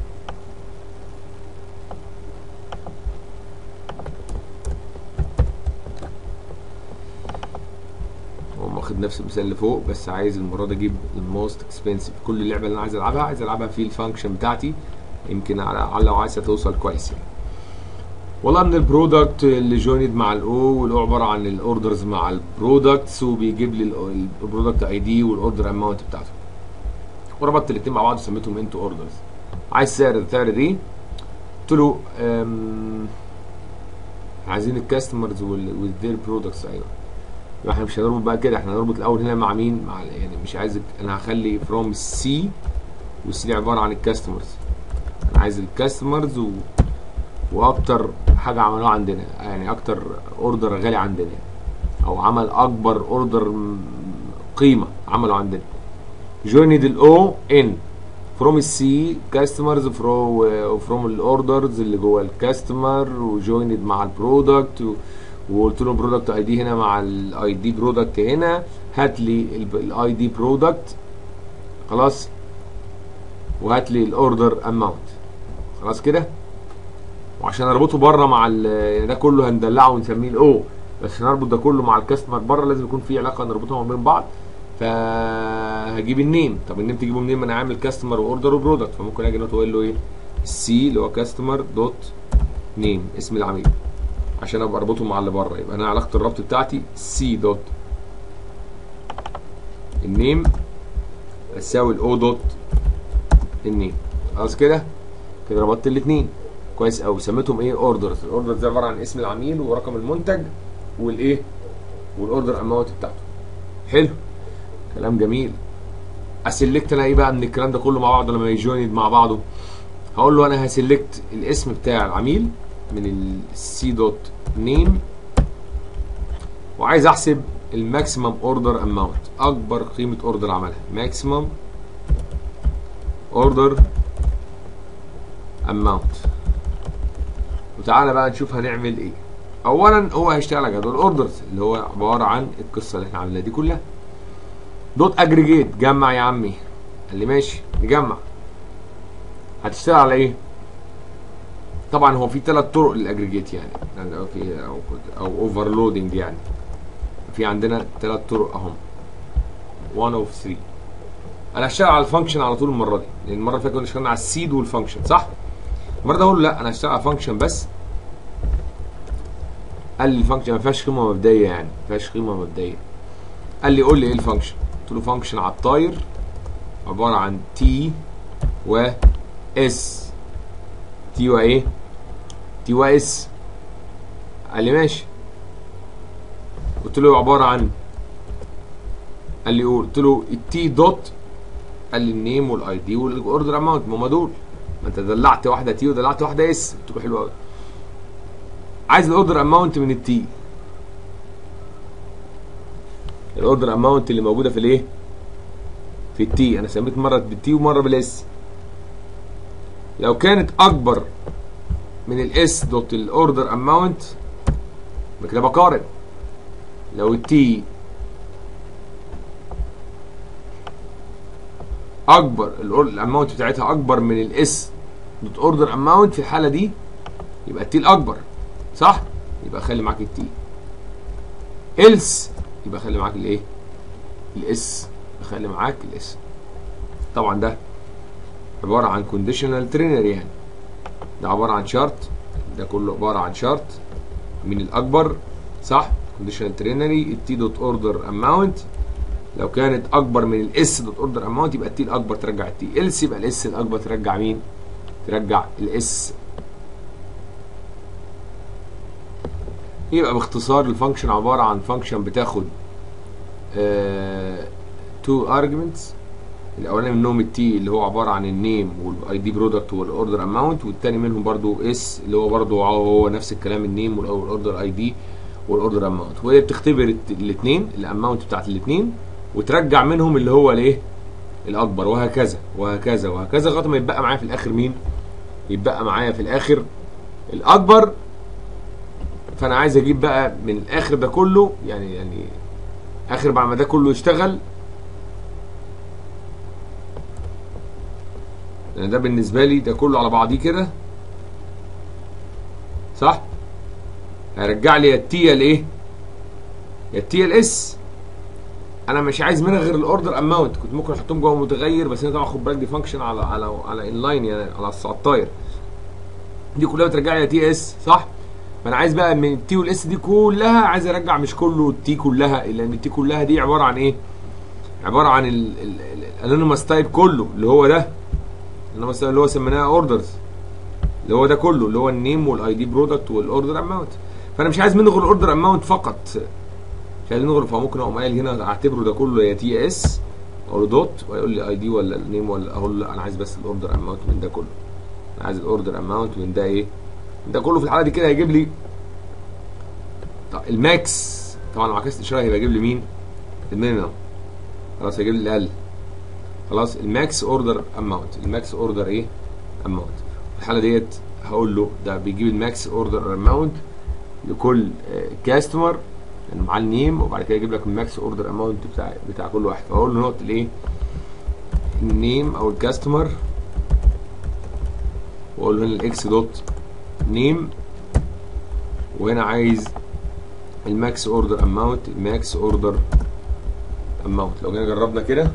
واخد نفس المثال اللي فوق بس عايز المره دي اجيب الموست اكسبنسيف كل اللعبه اللي انا عايز العبها عايز العبها في الفانكشن بتاعتي يمكن على لو عايزه توصل كويس يعني والله من البرودكت اللي جويند مع الاو والاو عباره عن الاوردرز مع البرودكتس وبيجيب لي البرودكت اي دي والاوردر اماونت بتاعته وربطت الاثنين مع بعض وسميتهم انتو اوردرز عايز سعر السعر دي قلت له عايزين الكاستمرز والذير برودكتس ايوه يبقى احنا مش هنربط بقى كده احنا هنربط الاول هنا مع مين مع يعني مش عايز انا هخلي فروم سي والسي دي عباره عن الكاستمرز انا عايز الكاستمرز و... واكتر حاجه عملوها عندنا يعني اكتر اوردر غالي عندنا او عمل اكبر اوردر قيمه عمله عندنا جويند الاو ان فروم السي كاستمرز فروم فروم الاوردرز اللي جوه الكاستمر وجويند مع البرودكت و... وقلت له برودكت اي دي هنا مع الاي دي برودكت هنا هات لي الاي دي برودكت خلاص وهات لي الاوردر اماونت خلاص كده وعشان اربطه بره مع ده كله هندلعه ونسميه الاو بس عشان اربط ده كله مع الكاستمر بره لازم يكون في علاقه نربطهم ما بين بعض فهجيب النيم طب النيم تجيبه منين ما انا عامل كاستمر واوردر وبرودكت فممكن اجي نوت واقول له ايه السي اللي هو كاستمر دوت نيم اسم العميل عشان ابقى اربطهم مع اللي بره يبقى انا علاقه الربط بتاعتي سي دوت النيم تساوي الاو دوت النيم خلاص كده كده ربطت الاثنين كويس قوي سميتهم ايه اوردرز الاوردرز ده عباره عن اسم العميل ورقم المنتج والايه والاوردر اماونت بتاعته حلو كلام جميل اسلكت انا ايه بقى من الكلام ده كله مع بعضه لما يجويند مع بعضه هقول له انا هسلكت الاسم بتاع العميل من السي دوت نيم وعايز احسب الماكسيمم اوردر اماونت اكبر قيمه اوردر عملها ماكسيمم اوردر اماونت وتعالى بقى نشوف هنعمل ايه اولا هو هيشتغل على جدول اوردرز اللي هو عباره عن القصه اللي احنا عاملينها دي كلها دوت اجريجيت جمع يا عمي قال لي ماشي نجمع هتشتغل على ايه طبعا هو في ثلاث طرق للاجريجيت يعني او في او او اوفرلودنج يعني في عندنا ثلاث طرق اهم 1 اوف 3 انا هشتغل على الفانكشن على طول المره دي لان المره اللي فاتت كنا اشتغلنا على السيد والفانكشن صح المره دي اقول له لا انا هشتغل على فانكشن بس قال لي الفانكشن ما فيهاش قيمه مبدئيه يعني ما فيهاش قيمه مبدئيه قال لي قول لي ايه الفانكشن قلت له فانكشن على الطاير عباره عن تي و اس تي و ايه تي و اس قال لي ماشي قلت له عباره عن قال لي قول قلت له التي دوت قال لي النيم والاي دي والاوردر اماونت ما هم دول ما انت دلعت واحده تي ودلعت واحده اس قلت له حلو قوي عايز الاوردر اماونت من التي الاوردر اماونت اللي موجوده في الايه في التي انا سميت مره بالتي ومره بالاس لو كانت اكبر من الاس دوت الاوردر اماونت كده بقارن لو التي اكبر الاماونت بتاعتها اكبر من الاس دوت اوردر اماونت في الحاله دي يبقى التي الاكبر صح يبقى خلي معاك التي إلس يبقى خلي معاك الايه الاس خلي معاك الاس طبعا ده عباره عن كونديشنال ترينر يعني ده عباره عن شارت ده كله عباره عن شارت من الاكبر صح كونديشنال ترينري التي دوت اوردر اماونت لو كانت اكبر من الاس دوت اوردر اماونت يبقى التي الاكبر ترجع التي إلس يبقى الاس الاكبر ترجع مين ترجع الاس يبقى باختصار الفانكشن عباره عن فانكشن بتاخد تو ارجمنتس الاولاني منهم التي اللي هو عباره عن النيم والاي دي برودكت والاوردر اماونت والتاني منهم برضو اس اللي هو برضو هو نفس الكلام النيم والاوردر اي دي والاوردر اماونت وهي بتختبر الاثنين الاماونت بتاعت الاثنين وترجع منهم اللي هو الايه الاكبر وهكذا وهكذا وهكذا لغايه ما يتبقى معايا في الاخر مين يتبقى معايا في الاخر الاكبر فانا عايز اجيب بقى من الاخر ده كله يعني يعني اخر بعد ما ده كله يشتغل لان ده بالنسبه لي ده كله على بعضيه كده صح هيرجع لي يا التي يا الايه يا التي يا الاس انا مش عايز منها غير الاوردر اماونت كنت ممكن احطهم جوه متغير بس انا طبعا خد بالك دي فانكشن على على على انلاين يعني على السطاير دي كلها بترجع لي يا تي اس صح فانا عايز بقى من التي والاس دي كلها عايز ارجع مش كله التي كلها لان التي كلها دي عباره عن ايه عباره عن الانونيموس تايب كله اللي هو ده الانونيموس اللي هو سميناه اوردرز اللي هو ده كله اللي هو النيم والاي دي برودكت والاوردر اماونت فانا مش عايز منه غير الاوردر اماونت فقط مش عايز منه غير فممكن اقوم قايل هنا اعتبره ده كله يا تي اس اقول له دوت ويقول لي اي دي ولا النيم ولا اقول له انا عايز بس الاوردر اماونت من ده كله انا عايز الاوردر اماونت من ده ايه ده كله في الحاله دي كده هيجيب لي طب الماكس طبعا لو عكست اشاره هيبقى يجيب لي مين المينيمم خلاص هيجيب لي الاقل خلاص الماكس اوردر اماونت الماكس اوردر ايه اماونت في الحاله ديت هقول له ده بيجيب الماكس اوردر اماونت لكل كاستمر لانه معاه النيم وبعد كده يجيب لك الماكس اوردر اماونت بتاع بتاع كل واحد فاقول له نقطه الايه النيم او الكاستمر واقول له هنا الاكس دوت نيم وهنا عايز الماكس اوردر اماونت الماكس اوردر اماونت لو جينا جربنا كده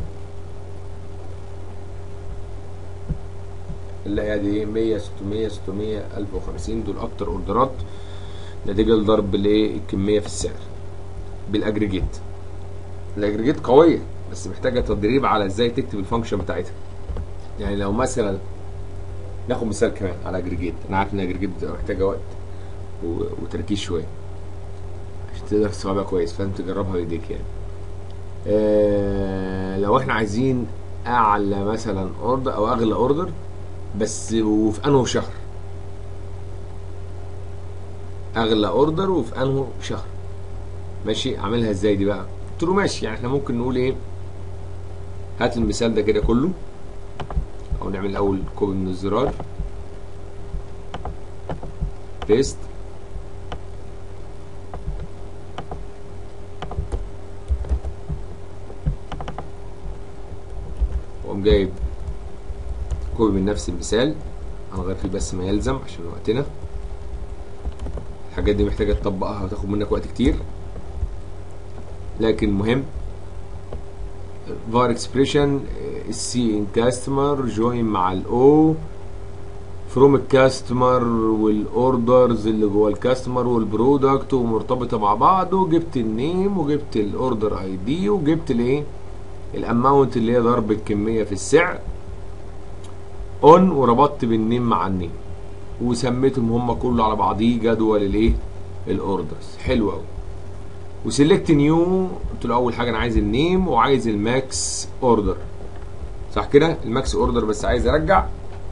نلاقي ادي ايه 100 600 600 1050 دول اكتر اوردرات نتيجه لضرب الايه الكميه في السعر بالاجريجيت الاجريجيت قويه بس محتاجه تدريب على ازاي تكتب الفانكشن بتاعتها يعني لو مثلا ناخد مثال كمان على اجريجيت انا عارف ان اجريجيت بتبقى محتاجه وقت و... وتركيز شويه عشان تقدر تستوعبها كويس فانت تجربها بايديك يعني آه لو احنا عايزين اعلى مثلا اوردر او اغلى اوردر بس وفي انه شهر اغلى اوردر وفي انه شهر ماشي اعملها ازاي دي بقى قلت له ماشي يعني احنا ممكن نقول ايه هات المثال ده كده كله او نعمل الاول كوبي من الزرار بيست واقوم جايب كوبي من نفس المثال هنغير فيه بس ما يلزم عشان وقتنا الحاجات دي محتاجه تطبقها وتاخد منك وقت كتير لكن مهم var expression السي ان كاستمر جوين مع الاو فروم الكاستمر والاوردرز اللي جوه الكاستمر والبرودكت ومرتبطه مع بعض وجبت النيم وجبت الاوردر اي دي وجبت الايه الاماونت اللي هي ضرب الكميه في السعر اون وربطت بالنيم مع النيم وسميتهم هم كله على بعضيه جدول الايه الاوردرز حلو قوي وسيلكت نيو قلت له اول حاجه انا عايز النيم وعايز الماكس اوردر صح كده الماكس اوردر بس عايز ارجع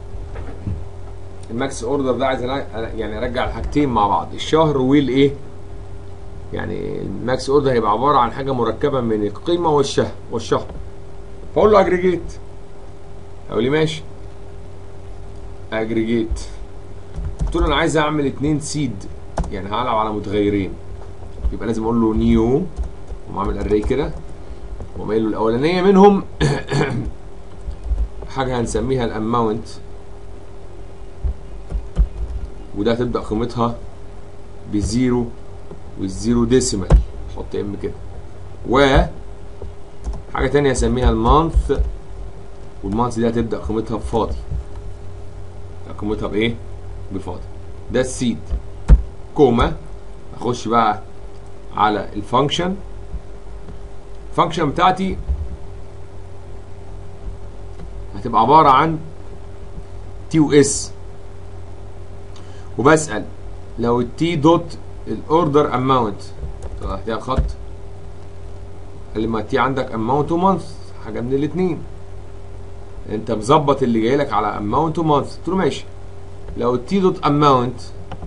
الماكس اوردر ده عايز يعني ارجع الحاجتين مع بعض الشهر والايه يعني الماكس اوردر هيبقى عباره عن حاجه مركبه من القيمه والشهر والشهر فاقول له اجريجيت اقول لي ماشي اجريجيت قلت له انا عايز اعمل اتنين سيد يعني هلعب على متغيرين يبقى لازم اقول له نيو وعامل اري كده وقايل له الاولانيه منهم حاجه هنسميها الاماونت وده هتبدا قيمتها بزيرو والزيرو ديسيمال حط ام كده و حاجه تانية هسميها المانث والمانث دي هتبدا قيمتها بفاضي قيمتها بايه بفاضي ده السيد كوما اخش بقى على الفانكشن الفانكشن بتاعتي هتبقى عباره عن تي و اس وبسال لو التي دوت الاوردر اماونت تحتها خط قال لي ما التي عندك اماونت ومانث حاجه من الاثنين انت مظبط اللي جاي لك على اماونت ومانث قلت له ماشي لو التي دوت اماونت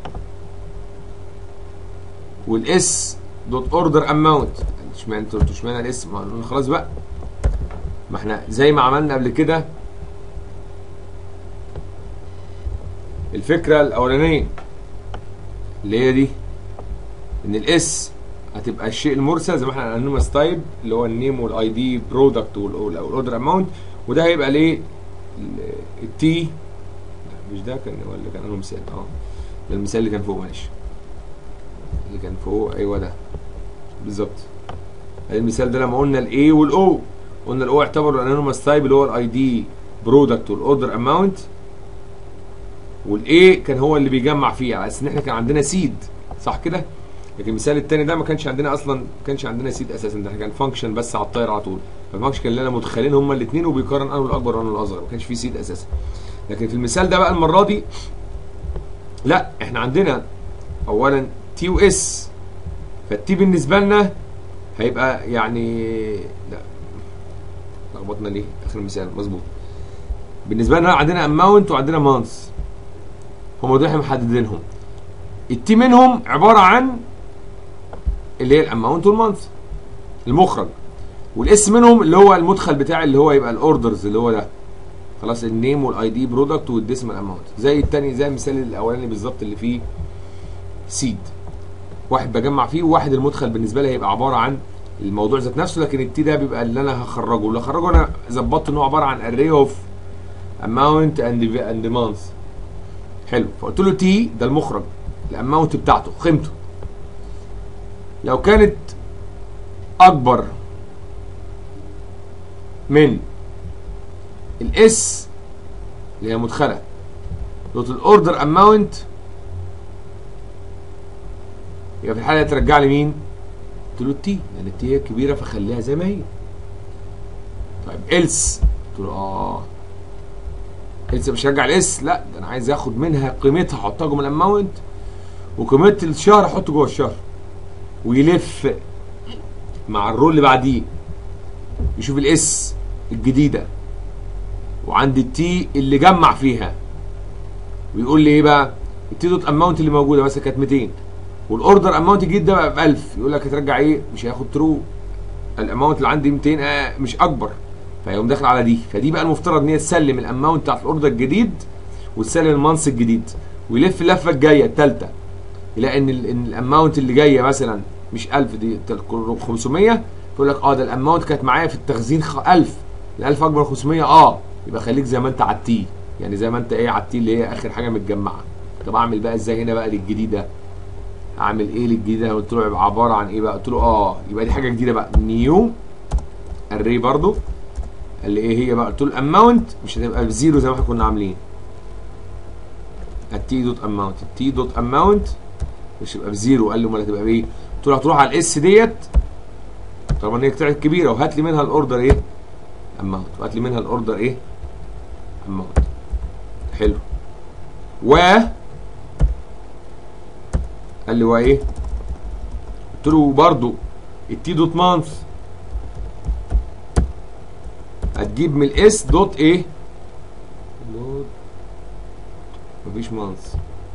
والاس دوت اوردر اماونت اشمعنى انتوا قلتوا اشمعنى الاس ما قلنا خلاص بقى ما احنا زي ما عملنا قبل كده الفكره الاولانيه اللي هي دي ان الاس هتبقى الشيء المرسل زي ما احنا انونيمس تايب اللي هو النيم والاي دي برودكت والاوردر اماونت وده هيبقى ليه التي مش ده كان ولا كان انه مثال اه ده المثال اللي كان فوق معلش اللي كان فوق ايوه ده بالظبط المثال ده لما قلنا الاي والاو قلنا الاو اعتبروا الانونيمس تايب اللي هو الاي دي برودكت والاوردر اماونت والاي كان هو اللي بيجمع فيه على اساس ان احنا كان عندنا سيد صح كده لكن المثال الثاني ده ما كانش عندنا اصلا ما كانش عندنا سيد اساسا ده كان فانكشن بس على الطاير على طول فالفانكشن كان لنا مدخلين هما الاثنين وبيقارن انه الاكبر وانه الاصغر ما كانش فيه سيد اساسا لكن في المثال ده بقى المره دي لا احنا عندنا اولا تي واس فالتي بالنسبه لنا هيبقى يعني لا لخبطنا ليه اخر المثال مظبوط بالنسبه لنا عندنا اماونت وعندنا مانث هم دول احنا محددينهم التي منهم عباره عن اللي هي الاماونت والمانث المخرج والاس منهم اللي هو المدخل بتاعي اللي هو يبقى الاوردرز اللي هو ده خلاص النيم والاي دي برودكت والديسمال اماونت زي التاني زي المثال الاولاني بالظبط اللي فيه سيد واحد بجمع فيه وواحد المدخل بالنسبه لي هيبقى عباره عن الموضوع ذات نفسه لكن التي ده بيبقى اللي انا هخرجه اللي هخرجه انا ظبطت ان هو عباره عن اري اوف اماونت اند اند مانث حلو فقلت له تي ده المخرج الاماونت بتاعته قيمته لو كانت اكبر من الاس اللي هي مدخله دوت الاوردر اماونت يبقى في الحاله ترجع لي مين؟ قلت له التي لان التي هي كبيره فخليها زي ما هي طيب الس قلت له اه الس مش هرجع الاس لا ده انا عايز اخد منها قيمتها احطها جوه الاماونت وقيمه الشهر احطه جوه الشهر ويلف مع الرول اللي بعديه يشوف الاس الجديده وعندي التي اللي جمع فيها ويقول لي ايه بقى التي دوت اماونت اللي موجوده مثلا كانت 200 والاوردر اماونت الجديد ده بقى ب 1000 يقول لك هترجع ايه مش هياخد ترو الاماونت اللي عندي 200 آه مش اكبر فيقوم داخل على دي فدي بقى المفترض ان هي تسلم الاماونت بتاعت الاوردر الجديد وتسلم المانس الجديد ويلف اللفه الجايه الثالثه يلاقي ان ان الاماونت اللي جايه مثلا مش 1000 دي 500 يقول لك اه ده الاماونت كانت معايا في التخزين 1000 ال 1000 اكبر من 500 اه يبقى خليك زي ما انت على التي يعني زي ما انت ايه على التي اللي هي اخر حاجه متجمعه طب اعمل بقى ازاي هنا بقى للجديده اعمل ايه للجديده قلت له يبقى عباره عن ايه بقى قلت له اه يبقى دي حاجه جديده بقى نيو الري برضو قال لي ايه هي بقى قلت له الاماونت مش هتبقى بزيرو زي ما احنا كنا عاملين التي دوت اماونت التي دوت اماونت مش هتبقى بزيرو قال له امال هتبقى بايه قلت له هتروح على الاس ديت طالما ان هي طلعت كبيره وهات لي منها الاوردر ايه اماونت وهات لي منها الاوردر ايه اماونت حلو و قال لي وايه قلت له برضو التي دوت مانث هتجيب من الاس دوت ايه دوت مفيش مانث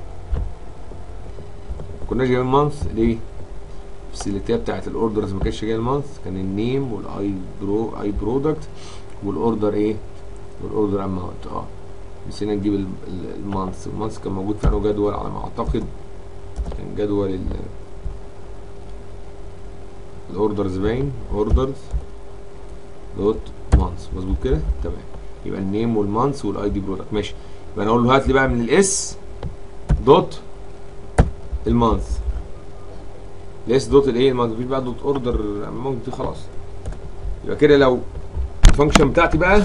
كناش جايبين مانث ليه السيلكتيه بتاعت الاوردرز ما كانتش جايه المانث كان النيم والاي برو اي برودكت والاوردر ايه والاوردر اماونت اه نسينا نجيب ال- ال- المانث المانث كان موجود في انه جدول على ما اعتقد كان جدول ال الاوردرز باين اوردرز دوت مانث مظبوط كده تمام يبقى النيم والمانث والاي دي برودكت ماشي يبقى انا اقول له هات لي بقى من الاس دوت المانث الاس دوت الايه المانث مفيش بقى دوت اوردر اماونت دي خلاص يبقى كده لو الفانكشن بتاعتي بقى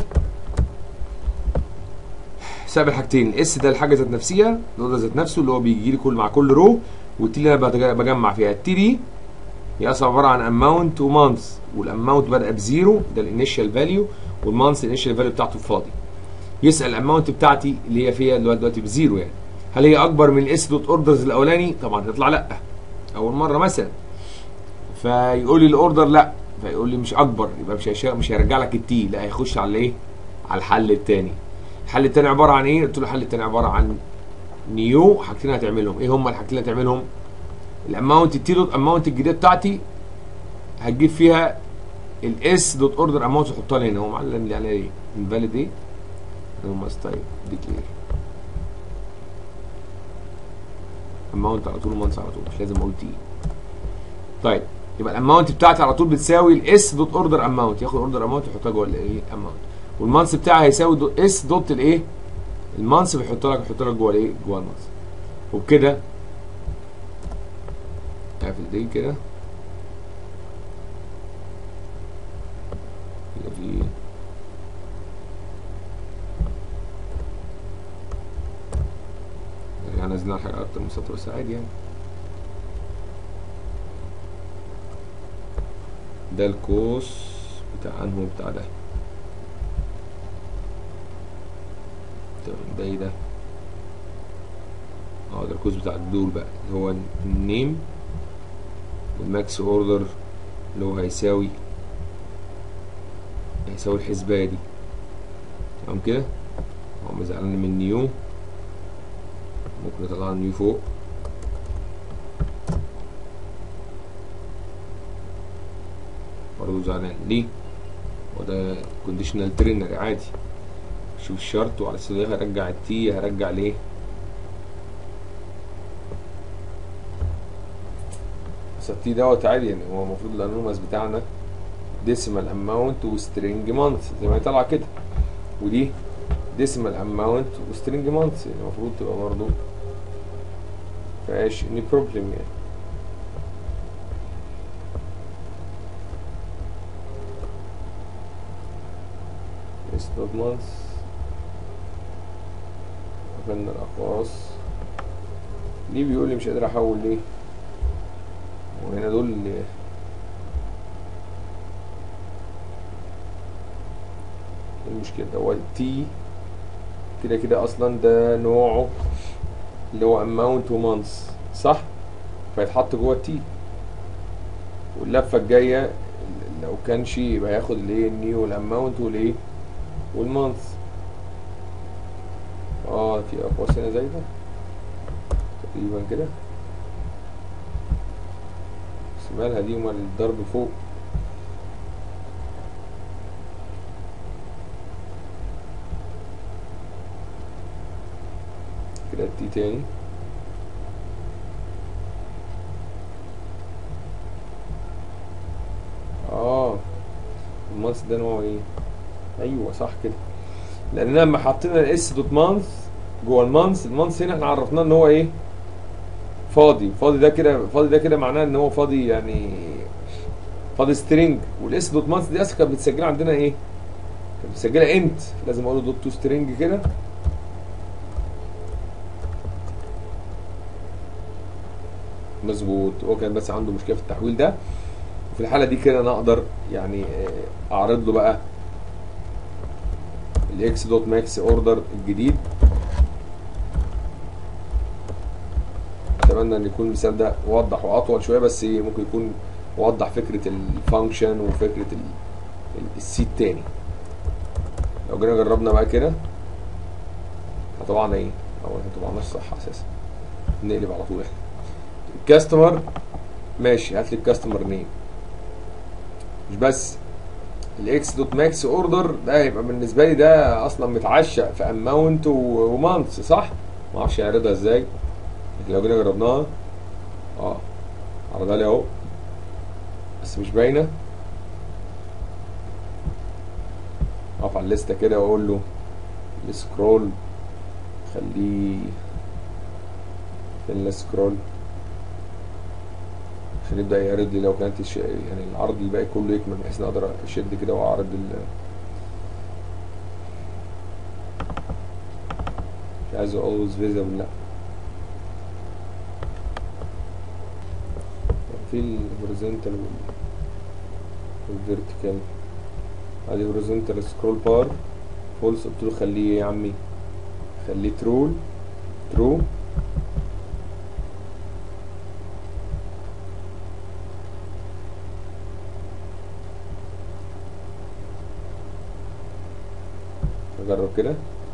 سابق حاجتين الاس ده الحاجه ذات نفسها الاوردر ذات نفسه اللي هو بيجي لي كل مع كل رو والتي اللي انا بتج- بجمع فيها التي دي هي اصلا عباره عن اماونت ومانث والاماونت بدا بزيرو ده الانيشال فاليو والمانث الانيشال فاليو بتاعته فاضي يسال الاماونت بتاعتي اللي هي فيها اللي هو دلوقتي بزيرو يعني هل هي اكبر من الاس دوت اوردرز الاولاني طبعا تطلع لا اول مره مثلا فيقول لي الاوردر لا فيقول لي مش اكبر يبقى مش هيشا- مش هيرجع لك التي لا هيخش على ايه على الحل الثاني الحل الثاني عباره عن ايه قلت له الحل الثاني عباره عن نيو حاجتين هتعملهم ايه هم الحاجتين اللي هتعملهم الاماونت التي دوت اماونت الجديده بتاعتي هتجيب فيها الاس دوت اوردر اماونت تحطها لي هنا هو معلم لي عليها ايه انفاليد ايه نو ماست تايب ديكلير اماونت على طول مانس على طول مش لازم اقول تي طيب يبقى الاماونت بتاعتي على طول بتساوي الاس دوت اوردر اماونت ياخد اوردر اماونت يحطها جوه الايه اماونت والمانس بتاعي هيساوي دو اس دوت الايه المانس بيحط لك بيحط لك جوه الايه جوه المانس وبكده اقفل دي كده يبقى في يعني نزلنا حاجة أكتر من سطر بس عادي يعني ده القوس بتاع انهو بتاع ده تمام ده ايه ده اه ده القوس بتاع الدول بقى اللي هو النيم والماكس اوردر اللي هو هيساوي هيساوي الحسباية دي تمام كده هو مزعلني من نيو ممكن نطلع نيو فوق برضه زعلان ليه؟ وده كونديشنال ترينر عادي شوف الشرط وعلى اساس ده هرجع التي هرجع ليه؟ بس التي دوت عادي يعني هو المفروض الانونيمس بتاعنا ديسيمال اماونت وسترينج مانث زي ما هي طالعه كده ودي ديسيمال اماونت وسترينج مانث يعني المفروض تبقى برضه مفيهاش اني بروبلم يعني اسود مانث قفلنا الاقواس ليه بيقول لي مش قادر احول ليه وهنا دول اللي المشكلة هو التي كده كده اصلا ده نوعه اللي هو اماونت ومانث صح فيتحط جوه التي واللفه الجايه لو كان شيء يبقى ياخد الايه النيو والاماونت والايه والمانث اه في اقواس هنا زي ده تقريبا كده بس مالها دي ومال الضرب فوق كده التي تاني اه المانث ده نوعه ايه ايوه صح كده لان لما حطينا الاس دوت مانث جوه المانث المانث هنا احنا عرفناه ان هو ايه فاضي فاضي ده كده فاضي ده كده معناه ان هو فاضي يعني فاضي سترينج والاس دوت مانث دي اصلا كانت متسجله عندنا ايه كانت متسجله انت لازم اقول له دوت تو سترينج كده مظبوط هو كان بس عنده مشكله في التحويل ده وفي الحاله دي كده انا اقدر يعني آه، اعرض له بقى الاكس دوت ماكس اوردر الجديد اتمنى ان يكون المثال ده واضح واطول شويه بس إيه، ممكن يكون وضح فكره الفانكشن وفكره السي التاني لو جينا جربنا بقى كده طبعا ايه او احنا طبعناش صح اساسا نقلب على طول احنا الكاستمر ماشي هات لي الكاستمر نيم مش بس الاكس دوت ماكس اوردر ده هيبقى بالنسبه لي ده اصلا متعشق في اماونت ومانثs صح ما اعرفش اعرضها ازاي لكن لو جينا جربناها اه عرضها لي اهو بس مش باينه اقف على الليسته كده واقول له السكرول خليه فين السكرول عشان يبدا يعرض لي لو كانت الش... يعني العرض الباقي كله يكمل بحيث ان اقدر اشد كده واعرض ال مش عايزه always visible لا في الهوريزونتال والفيرتيكال ادي هوريزونتال سكرول بار فولس قلت له خليه يا عمي خليه ترول ترو نجرب كده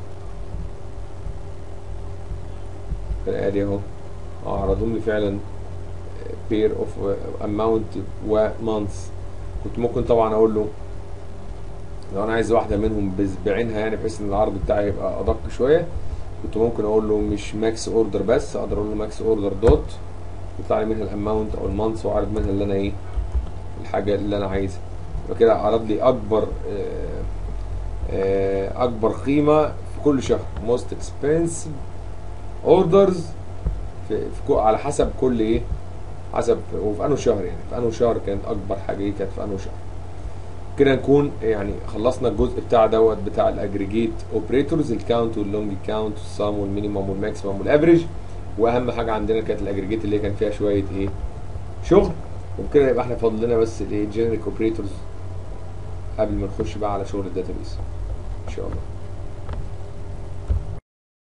ادي اهو عرضهم لي فعلا بير اوف اماونت ومانث كنت ممكن طبعا اقول له لو انا عايز واحده منهم بز- بعينها يعني بحيث ان العرض بتاعي يبقى ادق شويه كنت ممكن اقول له مش ماكس اوردر بس اقدر اقول له ماكس اوردر دوت يطلع لي منها الاماونت او المانث واعرض منها اللي انا ايه الحاجه اللي انا عايزها يبقى كده عرض لي اكبر آه، آه، اكبر قيمه في كل شهر موست اكسبنسيف اوردرز في, في كو- على حسب كل ايه حسب وفي انه شهر يعني في انه شهر كانت اكبر حاجه ايه كانت في انه شهر كده نكون يعني خلصنا الجزء بتاع دوت بتاع الاجريجيت اوبريتورز الكاونت واللونج كاونت والسام والمينيمم والماكسيمم والافريج واهم حاجه عندنا كانت الاجريجيت اللي هي كان فيها شويه ايه شغل وبكده يبقى احنا فاضل لنا بس الايه جينيريك اوبريتورز قبل ما نخش بقى على شغل الداتابيس ان شاء الله